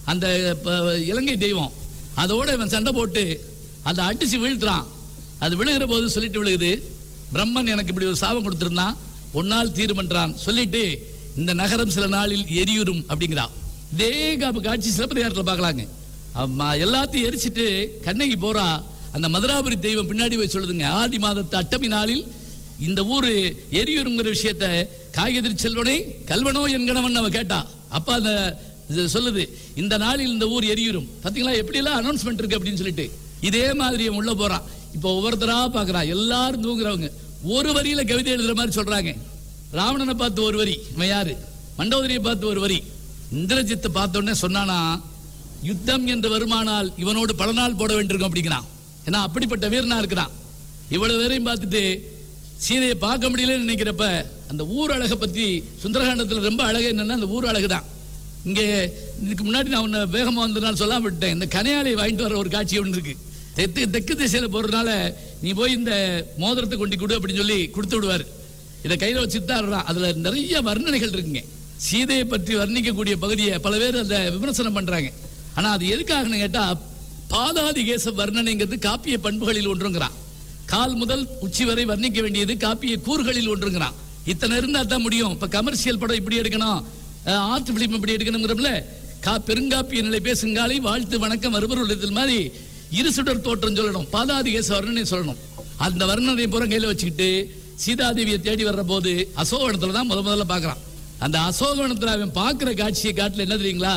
அந்த ப- இலங்கை தெய்வம் அதோட இவன் சண்டை போட்டு அதை அடிச்சு வீழ்த்துறான் அது விழுகிற போது சொல்லிட்டு விழுகுது பிரம்மன் எனக்கு இப்படி ஒரு சாபம் கொடுத்திருந்தான் ஒன்னால் தீர்மன்றான் சொல்லிட்டு இந்த நகரம் சில நாளில் எரியுறும் அப்படிங்கிறான் இதே கா- காட்சி சிலப்பதிகாரத்தில் பார்க்கலாங்க அம்மா எல்லாத்தையும் எரிச்சிட்டு கண்ணகி போறா அந்த மதுராபுரி தெய்வம் பின்னாடி போய் சொல்லுதுங்க ஆதி மாதத்து அட்டமி நாளில் இந்த ஊரு எரியுறுங்கிற விஷயத்த காய்கறி செல்வனே கல்வனோ என்கணவன் அவ கேட்டா அப்ப அந்த இது சொல்லுது இந்த நாளில் இந்த ஊர் எரியுறும் பாத்தீங்களா எப்படி எல்லாம் அனௌன்ஸ்மெண்ட் இருக்கு அப்படின்னு சொல்லிட்டு இதே மாதிரி இவன் உள்ள போறான் இப்போ ஒவ்வொருத்தரா பாக்குறான் எல்லாரும் தூங்குறவங்க ஒரு வரியில கவிதை எழுதுற மாதிரி சொல்றாங்க ராவணனை பார்த்து ஒரு வரி இவன் யாரு மண்டோதரியை பார்த்து ஒரு வரி இந்திரஜித்தை பார்த்த உடனே சொன்னானா யுத்தம் என்று வருமானால் இவனோடு பல நாள் போட வேண்டியிருக்கும் அப்படிங்கிறான் ஏன்னா அப்படிப்பட்ட வீரனா இருக்கிறான் இவ்வளவு பேரையும் பார்த்துட்டு சீதையை பார்க்க முடியலன்னு நினைக்கிறப்ப அந்த ஊர் அழகை பத்தி சுந்தரகாண்டத்துல ரொம்ப அழகு என்னன்னா அந்த ஊர் அழகு தான் இங்கே இதுக்கு முன்னாடி நான் உன்னை வேகமா வந்து நான் சொல்லாம விட்டேன் இந்த கனையாலை வாங்கிட்டு வர ஒரு காட்சி ஒன்று இருக்கு தெற்கு தெற்கு திசையில போறதுனால நீ போய் இந்த மோதிரத்தை கொண்டு கொடு அப்படின்னு சொல்லி கொடுத்து விடுவாரு இதை கையில வச்சுட்டு தான் வர்றான். அதுல நிறைய வர்ணனைகள் இருக்குங்க சீதையை பற்றி வர்ணிக்கக்கூடிய பகுதியை பல பேர் அந்த விமர்சனம் பண்றாங்க ஆனா அது எதுக்காகன்னு கேட்டா பாதாதி கேச வர்ணனைங்கிறது காப்பிய பண்புகளில் ஒன்றுங்கிறான் கால் முதல் உச்சி வரை வர்ணிக்க வேண்டியது காப்பிய கூறுகளில் ஒன்றுங்கிறான் இத்தனை இருந்தா தான் முடியும் இப்ப கமர்ஷியல் படம் இப்படி எடுக்கணும் ஆர்ட் பிலிம் இப்படி எடுக்கணுங்கிறப்பல கா பெருங்காப்பிய நிலை பேசுங்காலை வாழ்த்து வணக்கம் வருவர் உள்ளதில் மாதிரி இருசுடர் தோற்றம் சொல்லணும் பாதாதி கேச வர்ணனை சொல்லணும் அந்த வர்ணனை பூரா கையில வச்சுக்கிட்டு சீதாதேவியை தேடி வர்ற போது அசோகவனத்துல தான் முத முதல்ல பார்க்கறான் அந்த அசோகவனத்துல அவன் பார்க்கிற காட்சியை காட்டுல என்ன தெரியுங்களா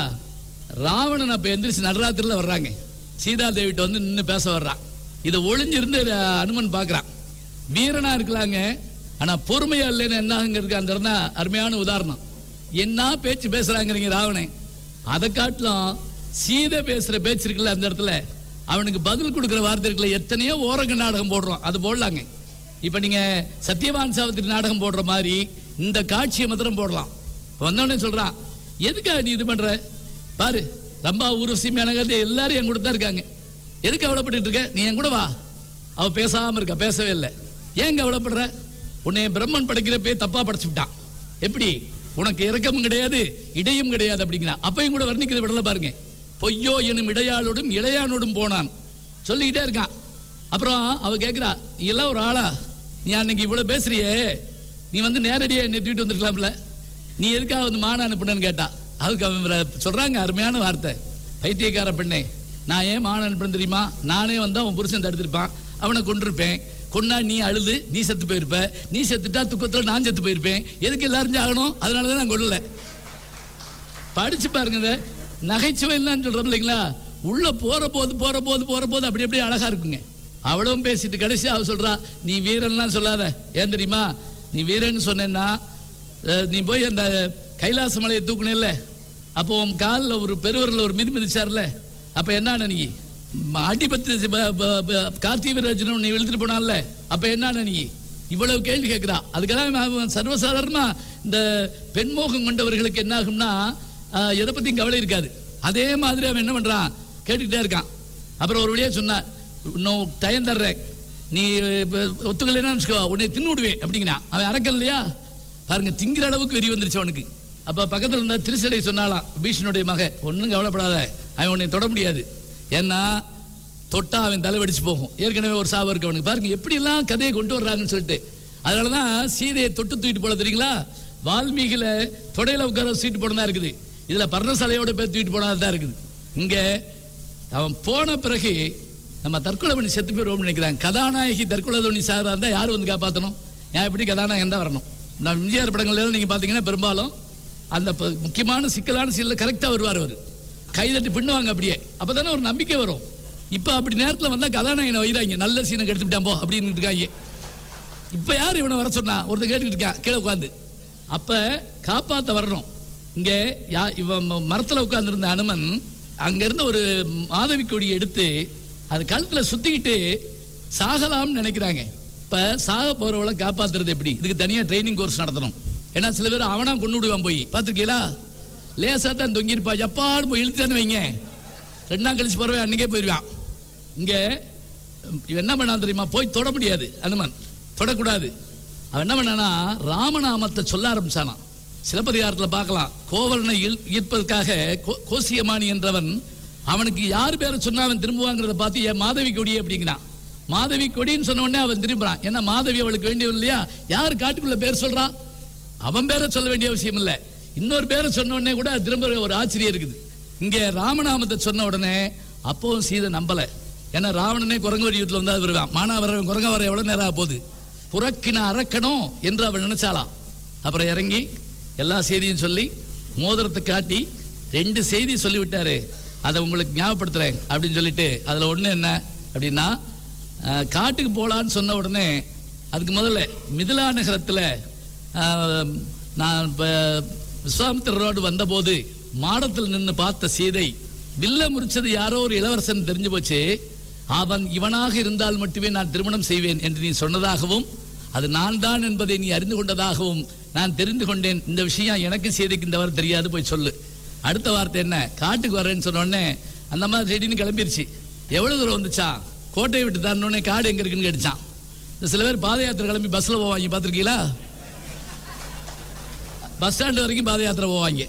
ராவணன் அப்ப எந்திரிச்சு நடராத்திரில வர்றாங்க சீதாதேவிட்ட வந்து நின்னு பேச வர்றான் இதை ஒளிஞ்சிருந்து அஹ், அனுமன் பார்க்கறான் வீரனா இருக்கலாங்க ஆனா பொறுமையா இல்லைன்னு என்னங்கிறதுக்கு அந்த இடம் தான் அருமையான உதாரணம் என்ன பேச்சு பேசுறாங்கிறீங்க ராவணன் அதை காட்டிலும் சீதை பேசுற பேச்சு இருக்குல்ல அந்த இடத்துல அவனுக்கு பதில் கொடுக்கிற வார்த்தை இருக்குல்ல எத்தனையோ ஓரங்க நாடகம் போடுறோம் அது போடலாங்க இப்ப நீங்க சத்யவான் சாவித்திரி நாடகம் போடுற மாதிரி இந்த காட்சியை மாத்திரம் போடலாம் இப்ப வந்தவனே சொல்றான் எதுக்காக நீ இது பண்ற பாரு ரம்பா ஊர்வசி மேனகாதி எல்லாரும் என் கூட தான் இருக்காங்க எதுக்கு கவலைப்பட்டு இருக்க நீ என் கூட வா அவ பேசாம இருக்கா பேசவே இல்லை ஏன் கவலைப்படுற உன்னை பிரம்மன் படைக்கிறப்பே தப்பா படைச்சு விட்டான் எப்படி உனக்கு இறக்கமும் கிடையாது இடையும் கிடையாது அப்படிங்கிறான் அப்பையும் கூட வர்ணிக்கிறது விடல பாருங்க பொய்யோ எனும் இடையாளோடும் இளையானோடும் போனான் சொல்லிக்கிட்டே இருக்கான் அப்புறம் அவ கேக்குறா நீ எல்லாம் ஒரு ஆளா நீ அன்னைக்கு இவ்வளவு பேசுறியே நீ வந்து நேரடியா என்னை தூக்கிட்டு வந்திருக்கலாம்ல நீ எதுக்காக வந்து மான அனுப்புனன்னு கேட்டா அதுக்கு அவன் வேற சொல்றாங்க அருமையான வார்த்தை பைத்தியக்கார பெண்ணே நான் ஏன் மான அனுப்புறேன் தெரியுமா நானே வந்து அவன் புருஷன் தடுத்திருப்பான் அவனை கொண்டிருப்பேன் கொண்டா நீ அழுது நீ செத்து போயிருப்ப நீ செத்துட்டா துக்கத்துல நான் செத்து போயிருப்பேன் எதுக்கு எல்லாரும் ஆகணும் அதனால தான் நான் கொள்ளல படிச்சு பாருங்க இதை. நகைச்சுவை இல்லைன்னு சொல்றோம் இல்லைங்களா உள்ள போற போது போற போது போற போது அப்படி அப்படியே அழகா இருக்குங்க அவளும் பேசிட்டு கடைசி அவ சொல்றா நீ வீரன்லாம் சொல்லாத ஏன் தெரியுமா நீ வீரன் சொன்னேன்னா அஹ், நீ போய் அந்த கைலாச மலையை தூக்குனேல்ல அப்போ உன் காலில் ஒரு பெருவரில் ஒரு மிதி மிதிச்சார்ல அப்ப என்ன நீ ம- அடிபத்து ப- ப- ப- கார்த்திகை வீரர்ஜுனன் நீ இழுத்துட்டு போனான்ல அப்ப என்ன நீ இவ்வளவு கேள்வி கேட்கிறா அதுக்கெல்லாம் நான் சர்வசாதாரணமா இந்த பெண்மோகம் கொண்டவர்களுக்கு என்ன ஆகும்னா ஆஹ், எதை பத்தியும் கவலை இருக்காது அதே மாதிரி அவன் என்ன பண்றான் கேட்டுக்கிட்டே இருக்கான் அப்புறம் ஒரு வழியா சொன்னான் இன்னும் டயம் தர்றேன் நீ இப்ப ஒத்துக்கலைன்னா வச்சுக்கோ உன்னை தின்னு விடுவேன் அப்படிங்கிறான் அவன் அறக்கல் இல்லையா பாருங்க திங்கிற அளவுக்கு வெறி வந்துருச்சு அவனுக்கு அப்ப பக்கத்துல இருந்த திருசடை சொன்னாலாம் பீஷ்மனுடைய மக ஒண்ணும் கவலைப்படாத அவன் உன்னை தொட முடியாது ஏன்னா தொட்டா அவன் தலை வெடிச்சு போகும் ஏற்கனவே ஒரு சாபம் இருக்கு அவனுக்கு பாருங்க எப்படி எல்லாம் கதையை கொண்டு வர்றாங்கன்னு சொல்லிட்டு அதனாலதான் சீதையை தொட்டு தூக்கிட்டு போல தெரியுங்களா வால்மீகில தொடையில உட்கார சீட்டு போனதா இருக்குது இதுல பர்ணசாலையோட பேர் தூக்கிட்டு போனதா இருக்குது இங்க அவன் போன பிறகு நம்ம தற்கொலை பண்ணி செத்து போயிடுவோம்னு நினைக்கிறாங்க கதாநாயகி தற்கொலை பண்ணி சாரா இருந்தா யார் வந்து காப்பாற்றணும் ஏன் எப்படி கதாநாயகன் தான் வரணும் நான் எம்ஜிஆர் படங்கள்ல எல்லாம் நீங்க பாத்தீங்கன்னா பெரும்பாலும் அந்த ப- முக்கியமான சிக்கலான சீன்ல கரெக்டா வருவார் அவர் கைதட்டி பின்னுவாங்க அப்படியே அப்பதானே ஒரு நம்பிக்கை வரும் இப்ப அப்படி நேரத்துல வந்தா கதாநாயகனை வைறாங்க நல்ல சீனை கெடுத்து விட்டான் போ அப்படின்னு இருக்காங்க இப்ப யார் இவனை வர சொன்னா ஒருத்தர் கேட்டுக்கிட்டு இருக்கான் கீழே உட்காந்து அப்ப காப்பாத்த வரணும் இங்க யா இவன் ம- மரத்துல உட்கார்ந்திருந்த அனுமன் அங்க இருந்த ஒரு மாதவி கொடியை எடுத்து அது கழுத்துல சுத்திக்கிட்டு சாகலாம்னு நினைக்கிறாங்க இப்ப சாக போறவளை காப்பாத்துறது எப்படி இதுக்கு தனியா ட்ரைனிங் கோர்ஸ் நடத்தணும் ஏன்னா சில பேர் அவனா கொண்டு விடுவான் போய் பாத்துருக்கீங்களா லேசா தான் தொங்கியிருப்பா எப்பாடு போய் இழுத்தான்னு வைங்க ரெண்டு நாள் கழிச்சு போறவன் அன்னைக்கே போயிடுவான் இங்க இவன் என்ன பண்ணான் தெரியுமா போய் தொட முடியாது அனுமன் தொடக்கூடாது அவன் என்ன பண்ணானா ராமநாமத்தை சொல்ல ஆரம்பிச்சானாம் சிலப்பதிகாரத்தில் பார்க்கலாம் கோவலனை ஈர்- ஈர்ப்பதற்காக கோ- கோசியமானி என்றவன் அவனுக்கு யார் பேரை சொன்னா அவன் திரும்புவாங்கிறத பார்த்து ஏன் மாதவி கொடி அப்படிங்கிறான் மாதவி கொடின்னு சொன்ன உடனே அவன் திரும்புறான் ஏன்னா மாதவி அவளுக்கு வேண்டியவன் இல்லையா யார் காட்டுக்குள்ள பேர் சொல்றா அவன் பேரை சொல்ல வேண்டிய அவசியம் இல்ல இன்னொரு பேரை சொன்ன உடனே கூட திரும்ப ஒரு ஆச்சரியம் இருக்குது இங்க ராமநாமத்தை சொன்ன உடனே அப்பவும் சீதை நம்பல ஏன்னா ராவணனே குரங்கு வடிவத்தில் வந்தா வருவான் மானா வர குரங்க வர எவ்வளவு நேரம் ஆக போகுது புறக்கின அரக்கணும் என்று அவள் நினைச்சாலாம் அப்புறம் இறங்கி எல்லா செய்தியும் சொல்லி மோதிரத்தை காட்டி ரெண்டு செய்தி சொல்லி விட்டாரு அதை உங்களுக்கு ஞாபகப்படுத்துறேன் அப்படின்னு சொல்லிட்டு அதுல ஒண்ணு என்ன அப்படின்னா அஹ், காட்டுக்கு போலான்னு சொன்ன உடனே அதுக்கு முதல்ல மிதிலா நகரத்துல அஹ், நான் இப்ப விஸ்வாமித்திரரோடு வந்தபோது மாடத்தில் நின்று பார்த்த சீதை வில்ல முறிச்சது யாரோ ஒரு இளவரசன் தெரிஞ்சு போச்சு அவன் இவனாக இருந்தால் மட்டுமே நான் திருமணம் செய்வேன் என்று நீ சொன்னதாகவும் அது நான் தான் என்பதை நீ அறிந்து கொண்டதாகவும் நான் தெரிந்து கொண்டேன் இந்த விஷயம் எனக்கு செய்திக்கு இந்த வாரம் தெரியாது போய் சொல்லு அடுத்த வார்த்தை என்ன காட்டுக்கு வரேன்னு சொன்ன உடனே அந்த மாதிரி செடின்னு கிளம்பிருச்சு எவ்வளவு தூரம் வந்துச்சான் கோட்டையை விட்டு தாண்டினோடனே காடு எங்க இருக்குன்னு கேட்டுச்சான் இந்த சில பேர் பாத யாத்திரை கிளம்பி பஸ்ல போவாங்க பார்த்துருக்கீங்களா பஸ் ஸ்டாண்டு வரைக்கும் பாத யாத்திரை போவாங்க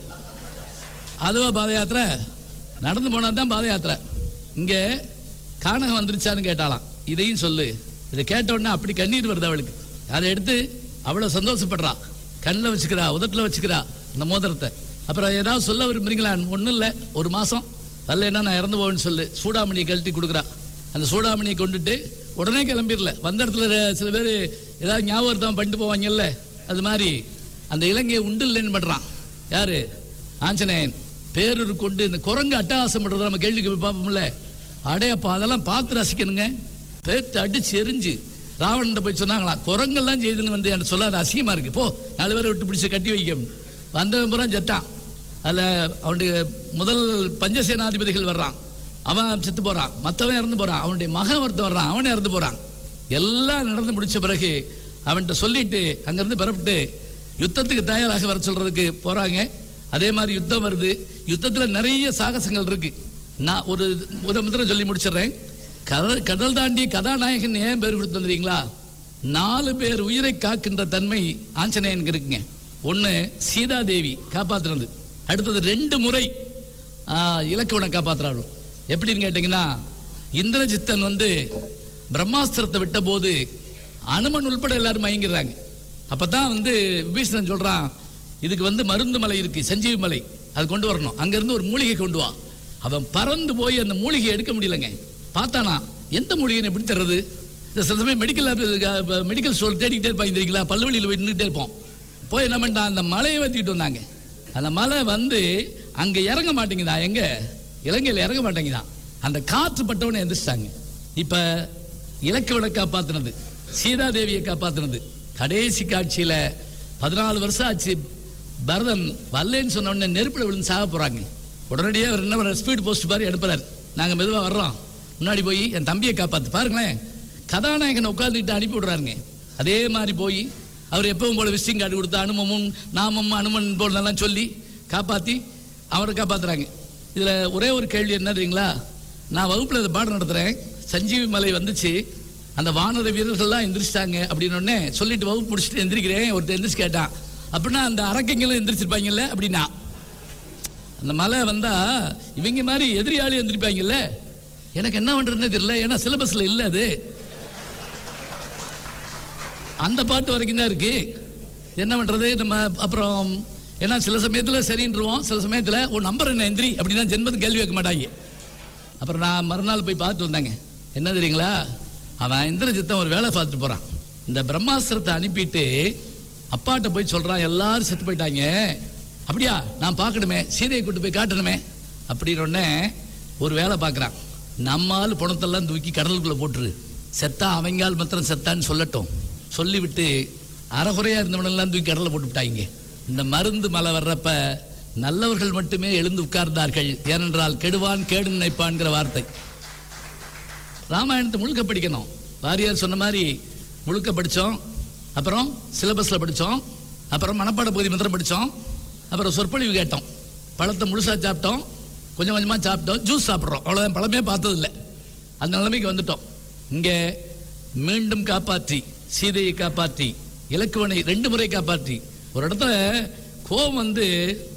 அதுவா பாத யாத்திரை நடந்து போனா தான் பாத யாத்திரை இங்க கானகம் வந்துருச்சான்னு கேட்டாலாம் இதையும் சொல்லு இதை கேட்ட உடனே அப்படி கண்ணீர் வருது அவளுக்கு அதை எடுத்து அவ்வளவு சந்தோஷப்படுறா கண்ணில் வச்சுக்கிறா உதட்டில் வச்சுக்கிறா இந்த மோதிரத்தை அப்புறம் ஏதாவது சொல்ல விரும்புறீங்களா ஒன்றும் இல்லை ஒரு மாசம் வரலைன்னா நான் இறந்து போவேன்னு சொல்லு சூடாமணியை கழட்டி கொடுக்குறா அந்த சூடாமணியை கொண்டுட்டு உடனே கிளம்பிடல வந்த இடத்துல ரெ- சில பேர் ஏதாவது ஞாபகம் பண்ணிட்டு போவாங்கல்ல அது மாதிரி அந்த இலங்கையை உண்டு இல்லைன்னு பண்றான் யாரு ஆஞ்சநேயன் பேரூர் கொண்டு இந்த குரங்கு அட்டகாசம் பண்றத நம்ம கேள்விக்கு பார்ப்போம்ல அடையப்பா அதெல்லாம் பார்த்து ரசிக்கணுங்க பேத்து அடிச்சு எரிஞ்சு ராவணன் போய் சொன்னாங்களாம் குரங்கெல்லாம் செய்துன்னு வந்து எனக்கு சொல்லாத அசிங்கமா இருக்கு போ நாலு பேரை விட்டு பிடிச்சு கட்டி வைக்க வந்தவன் பூரா செத்தான் அதுல அவனுடைய முதல் பஞ்சசேனாதிபதிகள் வர்றான் அவன் செத்து போறான் மத்தவன் இறந்து போறான் அவனுடைய மகன் ஒருத்தன் வர்றான் அவன் இறந்து போறான் எல்லாம் நடந்து முடிச்ச பிறகு அவன்கிட்ட சொல்லிட்டு அங்கிருந்து பெறப்பட்டு யுத்தத்துக்கு தயாராக வர சொல்றதுக்கு போறாங்க அதே மாதிரி யுத்தம் வருது யுத்தத்துல நிறைய சாகசங்கள் இருக்கு நான் ஒரு உதாரணத்துல சொல்லி முடிச்சிடுறேன் கடல் கடல் தாண்டி கதாநாயகன் ஏன் பேர் கொடுத்து வந்துறீங்களா நாலு பேர் உயிரை காக்கின்ற தன்மை ஆஞ்சநேயனுக்கு இருக்குங்க ஒண்ணு சீதாதேவி காப்பாத்துறது அடுத்தது ரெண்டு முறை ஆ, இலக்குவனை காப்பாத்துறாள் எப்படின்னு கேட்டீங்கன்னா இந்திரஜித்தன் வந்து பிரம்மாஸ்திரத்தை விட்ட போது அனுமன் உள்பட எல்லாரும் மயங்கிடுறாங்க அப்பதான் வந்து விபீஷணன் சொல்றான் இதுக்கு வந்து மருந்து மலை இருக்கு சஞ்சீவி மலை அது கொண்டு வரணும் அங்கிருந்து ஒரு மூலிகை கொண்டு வா அவன் பறந்து போய் அந்த மூலிகையை எடுக்க முடியலங்க பார்த்தானா எந்த மூலிகைன்னு எப்படி தர்றது இந்த சில சமயம் மெடிக்கல் மெடிக்கல் ஸ்டோர் தேடிக்கிட்டே இருப்பாங்க தெரியுங்களா பல்வழியில் போய் நின்றுட்டே இருப்போம் போய் என்ன பண்ணிட்டான் அந்த மலையை வத்திட்டு வந்தாங்க அந்த மலை வந்து அங்க இறங்க மாட்டேங்குதா எங்க இலங்கையில் இறங்க மாட்டேங்குதான் அந்த காற்று பட்டவனை எந்திரிச்சிட்டாங்க இப்ப இலக்கவனை காப்பாத்துனது சீதாதேவியை காப்பாத்துனது கடைசி காட்சியில பதினாலு வருஷம் ஆச்சு பரதன் வரலன்னு சொன்ன உடனே நெருப்புல விழுந்து சாக போறாங்க உடனடியாக அவர் என்ன ஸ்பீட் போஸ்ட் மாதிரி அனுப்புறாரு நாங்க மெதுவா வர்றோம் முன்னாடி போய் என் தம்பியை காப்பாத்து பாருங்களேன் கதாநாயகனை உட்கார்ந்துட்டு அனுப்பி விடுறாருங்க அதே மாதிரி போய் அவர் எப்பவும் போல விசிட்டிங் கார்டு கொடுத்து அனுமமும் நாமம் அனுமன் போலெல்லாம் சொல்லி காப்பாத்தி அவரை காப்பாத்துறாங்க இதுல ஒரே ஒரு கேள்வி என்ன தெரியுங்களா நான் வகுப்புல இந்த பாடம் நடத்துறேன் சஞ்சீவி மலை வந்துச்சு அந்த வானர வீரர்கள்லாம் எந்திரிச்சிட்டாங்க அப்படின்னு உடனே சொல்லிட்டு வகுப்பு முடிச்சுட்டு எந்திரிக்கிறேன் ஒருத்தர் எந்திரிச்சு கேட்டான் அப்படின்னா அந்த அரக்கைங்களும் எந்திரிச்சிருப்பாங்கல்ல அப்படின்னா அந்த மலை வந்தா இவங்க மாதிரி எதிரியாளி எந்திரிப்பாங்கல்ல எனக்கு என்ன பண்றதுன்னு தெரியல ஏன்னா சிலபஸ்ல இல்ல அது அந்த பாட்டு வரைக்கும் தான் இருக்கு என்ன பண்றது நம்ம அப்புறம் ஏன்னா சில சமயத்துல சரின்றுவோம் சில சமயத்துல உன் நம்பர் என்ன எந்திரி அப்படின்னா ஜென்மத்துக்கு கேள்வி வைக்க மாட்டாங்க அப்புறம் நான் மறுநாள் போய் பார்த்துட்டு வந்தாங்க என்ன தெரியுங்களா அவன் இந்திரஜித்தன் ஒரு வேலை பார்த்துட்டு போறான் இந்த பிரம்மாஸ்திரத்தை அனுப்பிட்டு அப்பாட்ட போய் சொல்றான் எல்லாரும் செத்து போயிட்டாங்க அப்படியா நான் பார்க்கணுமே சீதையை கூட்டு போய் காட்டணுமே அப்படின்னு உடனே ஒரு வேலை பார்க்கறான் நம்மால் பணத்தெல்லாம் தூக்கி கடலுக்குள்ள போட்டுரு செத்தா அவங்கால் மாத்திரம் செத்தான்னு சொல்லட்டும் சொல்லிவிட்டு அறகுறையா இருந்தவனெல்லாம் தூக்கி கடல்ல போட்டு விட்டாங்க இந்த மருந்து மலை வர்றப்ப நல்லவர்கள் மட்டுமே எழுந்து உட்கார்ந்தார்கள் ஏனென்றால் கெடுவான் கேடு நினைப்பான்கிற வார்த்தை ராமாயணத்தை முழுக்க படிக்கணும் வாரியார் சொன்ன மாதிரி முழுக்க படித்தோம் அப்புறம் சிலபஸில் படித்தோம் அப்புறம் மனப்பாட பகுதி மந்திரம் படித்தோம் அப்புறம் சொற்பொழிவு கேட்டோம் பழத்தை முழுசாக சாப்பிட்டோம் கொஞ்சம் கொஞ்சமாக சாப்பிட்டோம் ஜூஸ் சாப்பிட்றோம் அவ்வளோதான் பழமே பார்த்ததில்லை அந்த நிலைமைக்கு வந்துட்டோம் இங்கே மீண்டும் காப்பாற்றி சீதையை காப்பாற்றி இலக்குவனை ரெண்டு முறை காப்பாற்றி ஒரு இடத்துல கோவம் வந்து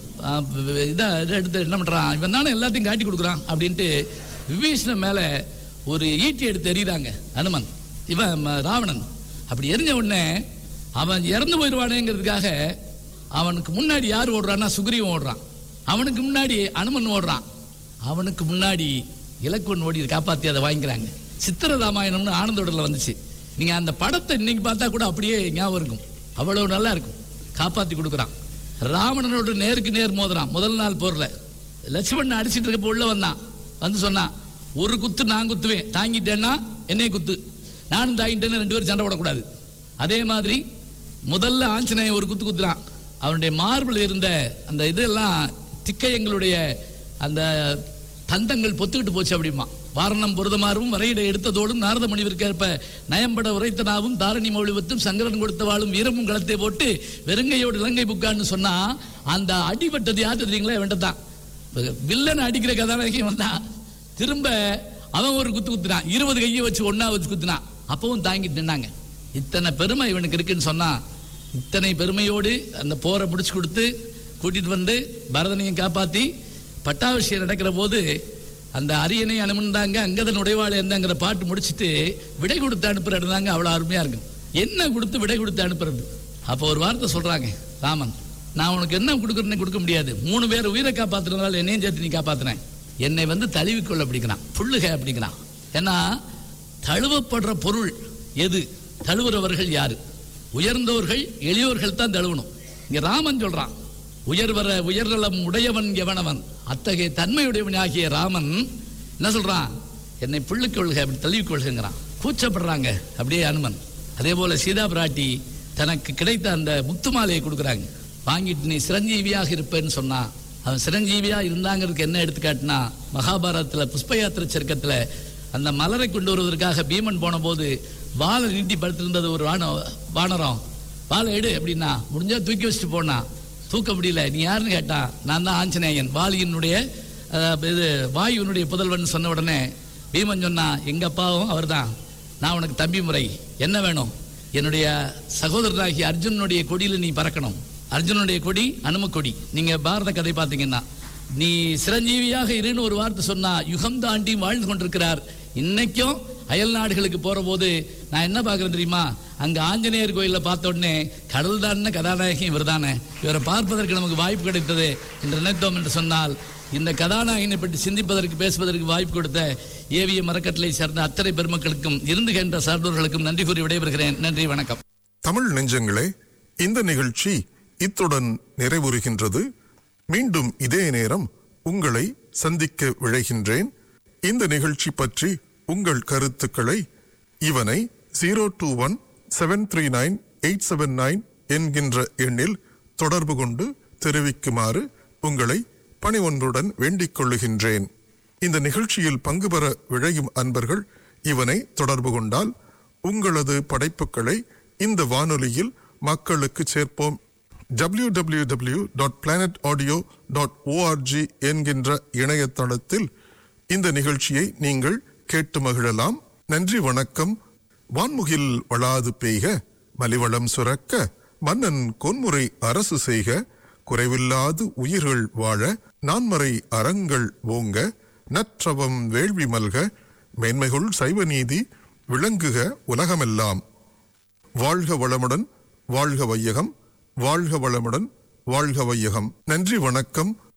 இதை எடுத்து என்ன பண்ணுறான் இவன் தானே எல்லாத்தையும் காட்டி கொடுக்குறான் அப்படின்ட்டு விபீஷணன் மேலே ஒரு ஈட்டி எடுத்து எறிகிறாங்க அனுமன் இவன் ம- ராவணன் அப்படி எரிஞ்ச உடனே அவன் இறந்து போயிடுவானேங்கிறதுக்காக அவனுக்கு முன்னாடி யார் ஓடுறான்னா சுக்ரீவன் ஓடுறான் அவனுக்கு முன்னாடி அனுமன் ஓடுறான் அவனுக்கு முன்னாடி இலக்குவன் ஓடி காப்பாற்றி அதை வாங்கிக்கிறாங்க சித்திர ராமாயணம்னு ஆனந்தோடல வந்துச்சு நீங்க அந்த படத்தை இன்னைக்கு பார்த்தா கூட அப்படியே ஞாபகம் இருக்கும் அவ்வளவு நல்லா இருக்கும் காப்பாத்தி கொடுக்குறான் ராவணனோட நேருக்கு நேர் மோதுறான் முதல் நாள் போர்ல லட்சுமணன் அடிச்சிட்டு இருக்கப்ப உள்ள வந்தான் வந்து சொன்னான் ஒரு குத்து நான் குத்துவேன் தாங்கிட்டேன்னா என்னைய குத்து நானும் தாங்கிட்டேன்னு ரெண்டு பேரும் சண்டை போடக்கூடாது அதே மாதிரி முதல்ல ஆஞ்சநேயன் ஒரு குத்து குத்துறான் அவனுடைய மார்பில் இருந்த அந்த இதெல்லாம் திக்கையங்களுடைய அந்த தந்தங்கள் பொத்துக்கிட்டு போச்சு அப்படிமா வாரணம் புரதமாறும் வரையிட எடுத்ததோடும் நாரத மணிவிற்கேற்ப நயம்பட உரைத்தனாவும் தாரணி மௌழிவத்தும் சங்கரன் கொடுத்தவாளும் வீரமும் களத்தை போட்டு வெறுங்கையோடு இலங்கை புக்கான்னு சொன்னா அந்த அடிபட்டது யார் தெரியுங்களா இவன்ட்ட தான் வில்லன் அடிக்கிற கதாநாயகி வந்தான் திரும்ப அவன் ஒரு குத்து குத்துனான் இருபது கையை வச்சு ஒண்ணா வச்சு குத்துனான் அப்பவும் தாங்கிட்டு நின்னாங்க இத்தனை பெருமை இவனுக்கு இருக்குன்னு சொன்னா இத்தனை பெருமையோடு அந்த போரை முடிச்சு கொடுத்து கூட்டிட்டு வந்து பரதனையும் காப்பாத்தி பட்டாபிஷேகம் நடக்கிற போது அந்த அரியணை அனுமந்தாங்க அங்கதன் உடைவாள் இருந்தாங்கிற பாட்டு முடிச்சிட்டு விடை கொடுத்து அனுப்புற இருந்தாங்க அவ்வளவு அருமையா இருக்கும் என்ன கொடுத்து விடை கொடுத்து அனுப்புறது அப்போ ஒரு வார்த்தை சொல்றாங்க ராமன் நான் உனக்கு என்ன கொடுக்குறேன்னு கொடுக்க முடியாது மூணு பேர் உயிரை காப்பாத்துறதுனால என்னையும் சேர்த்து நீ காப்பாத்துனேன் என்னை வந்து தழுவிக்கொள்ள அப்படிங்கிறான் புள்ளுக அப்படிங்கிறான் ஏன்னா தழுவப்படுற பொருள் எது தழுவுறவர்கள் யாரு உயர்ந்தோர்கள் எளியோர்கள் தான் தழுவணும் இங்க ராமன் சொல்றான் உயர்வர உயர்நலம் உடையவன் எவனவன் அத்தகைய தன்மையுடையவன் ஆகிய ராமன் என்ன சொல்றான் என்னை புள்ளுக் கொள்க அப்படி தழுவிக் கொள்கிறான் கூச்சப்படுறாங்க அப்படியே அனுமன் அதே போல சீதா பிராட்டி தனக்கு கிடைத்த அந்த முத்து மாலையை கொடுக்குறாங்க வாங்கிட்டு நீ சிரஞ்சீவியாக இருப்பேன்னு சொன்னா அவன் சிரஞ்சீவியா இருந்தாங்கிறதுக்கு என்ன எடுத்துக்காட்டுனா மகாபாரதத்துல புஷ்ப யாத்திரை சர்க்கத்துல அந்த மலரை கொண்டு வருவதற்காக பீமன் போன போது வாழை நீட்டி படுத்திருந்தது ஒரு வான வானரம் வாழை எடு அப்படின்னா முடிஞ்சா தூக்கி வச்சுட்டு போனா தூக்க முடியல நீ யாருன்னு கேட்டா நான் தான் ஆஞ்சநேயன் வாலியினுடைய அஹ், இது வாயுனுடைய புதல்வன் சொன்ன உடனே பீமன் சொன்னா எங்க அப்பாவும் அவர்தான் நான் உனக்கு தம்பி முறை என்ன வேணும் என்னுடைய சகோதரனாகிய அர்ஜுனனுடைய கொடியில நீ பறக்கணும் அர்ஜுனனுடைய கொடி அனும கொடி நீங்க பாரத கதை பார்த்தீங்கன்னா நீ சிரஞ்சீவியாக இருன்னு ஒரு வார்த்தை சொன்னா யுகம் தாண்டி வாழ்ந்து கொண்டிருக்கிறார் இன்னைக்கும் அயல் நாடுகளுக்கு போற போது நான் என்ன பார்க்கறேன் தெரியுமா அங்க ஆஞ்சநேயர் கோயில்ல பார்த்த உடனே கடல் தானே கதாநாயகி இவர் தானே இவரை பார்ப்பதற்கு நமக்கு வாய்ப்பு கிடைத்தது என்று நினைத்தோம் என்று சொன்னால் இந்த கதாநாயகனை பற்றி சிந்திப்பதற்கு பேசுவதற்கு வாய்ப்பு கொடுத்த ஏவிய மரக்கட்டளை சேர்ந்த அத்தனை பெருமக்களுக்கும் இருந்துகின்ற சார்ந்தவர்களுக்கும் நன்றி கூறி விடைபெறுகிறேன் நன்றி வணக்கம் தமிழ் நெஞ்சங்களே இந்த நிகழ்ச்சி இத்துடன் நிறைவுறுகின்றது மீண்டும் இதே நேரம் உங்களை சந்திக்க விழைகின்றேன் இந்த நிகழ்ச்சி பற்றி உங்கள் கருத்துக்களை இவனை zero two one seven three nine eight seven nine என்கின்ற எண்ணில் தொடர்பு கொண்டு தெரிவிக்குமாறு உங்களை பணிவொன்றுடன் வேண்டிக் கொள்ளுகின்றேன் இந்த நிகழ்ச்சியில் பங்கு பெற விழையும் அன்பர்கள் இவனை தொடர்பு கொண்டால் உங்களது படைப்புகளை இந்த வானொலியில் மக்களுக்கு சேர்ப்போம் www.planetaudio.org dot planet audio dot O R G என்கின்ற இணையதளத்தில் இந்த நிகழ்ச்சியை நீங்கள் கேட்டு மகிழலாம் நன்றி வணக்கம் வான்முகில் வளாது பெய்க மலிவளம் சுரக்க மன்னன் கொன்முறை அரசு செய்க குறைவில்லாது உயிர்கள் வாழ நான்மறை அறங்கள் ஓங்க நற்றவம் வேள்வி மல்க மேன்மைகுள் சைவ நீதி விளங்குக உலகமெல்லாம் வாழ்க வளமுடன் வாழ்க வையகம் வாழ்க வளமுடன் வாழ்க வையகம் நன்றி வணக்கம்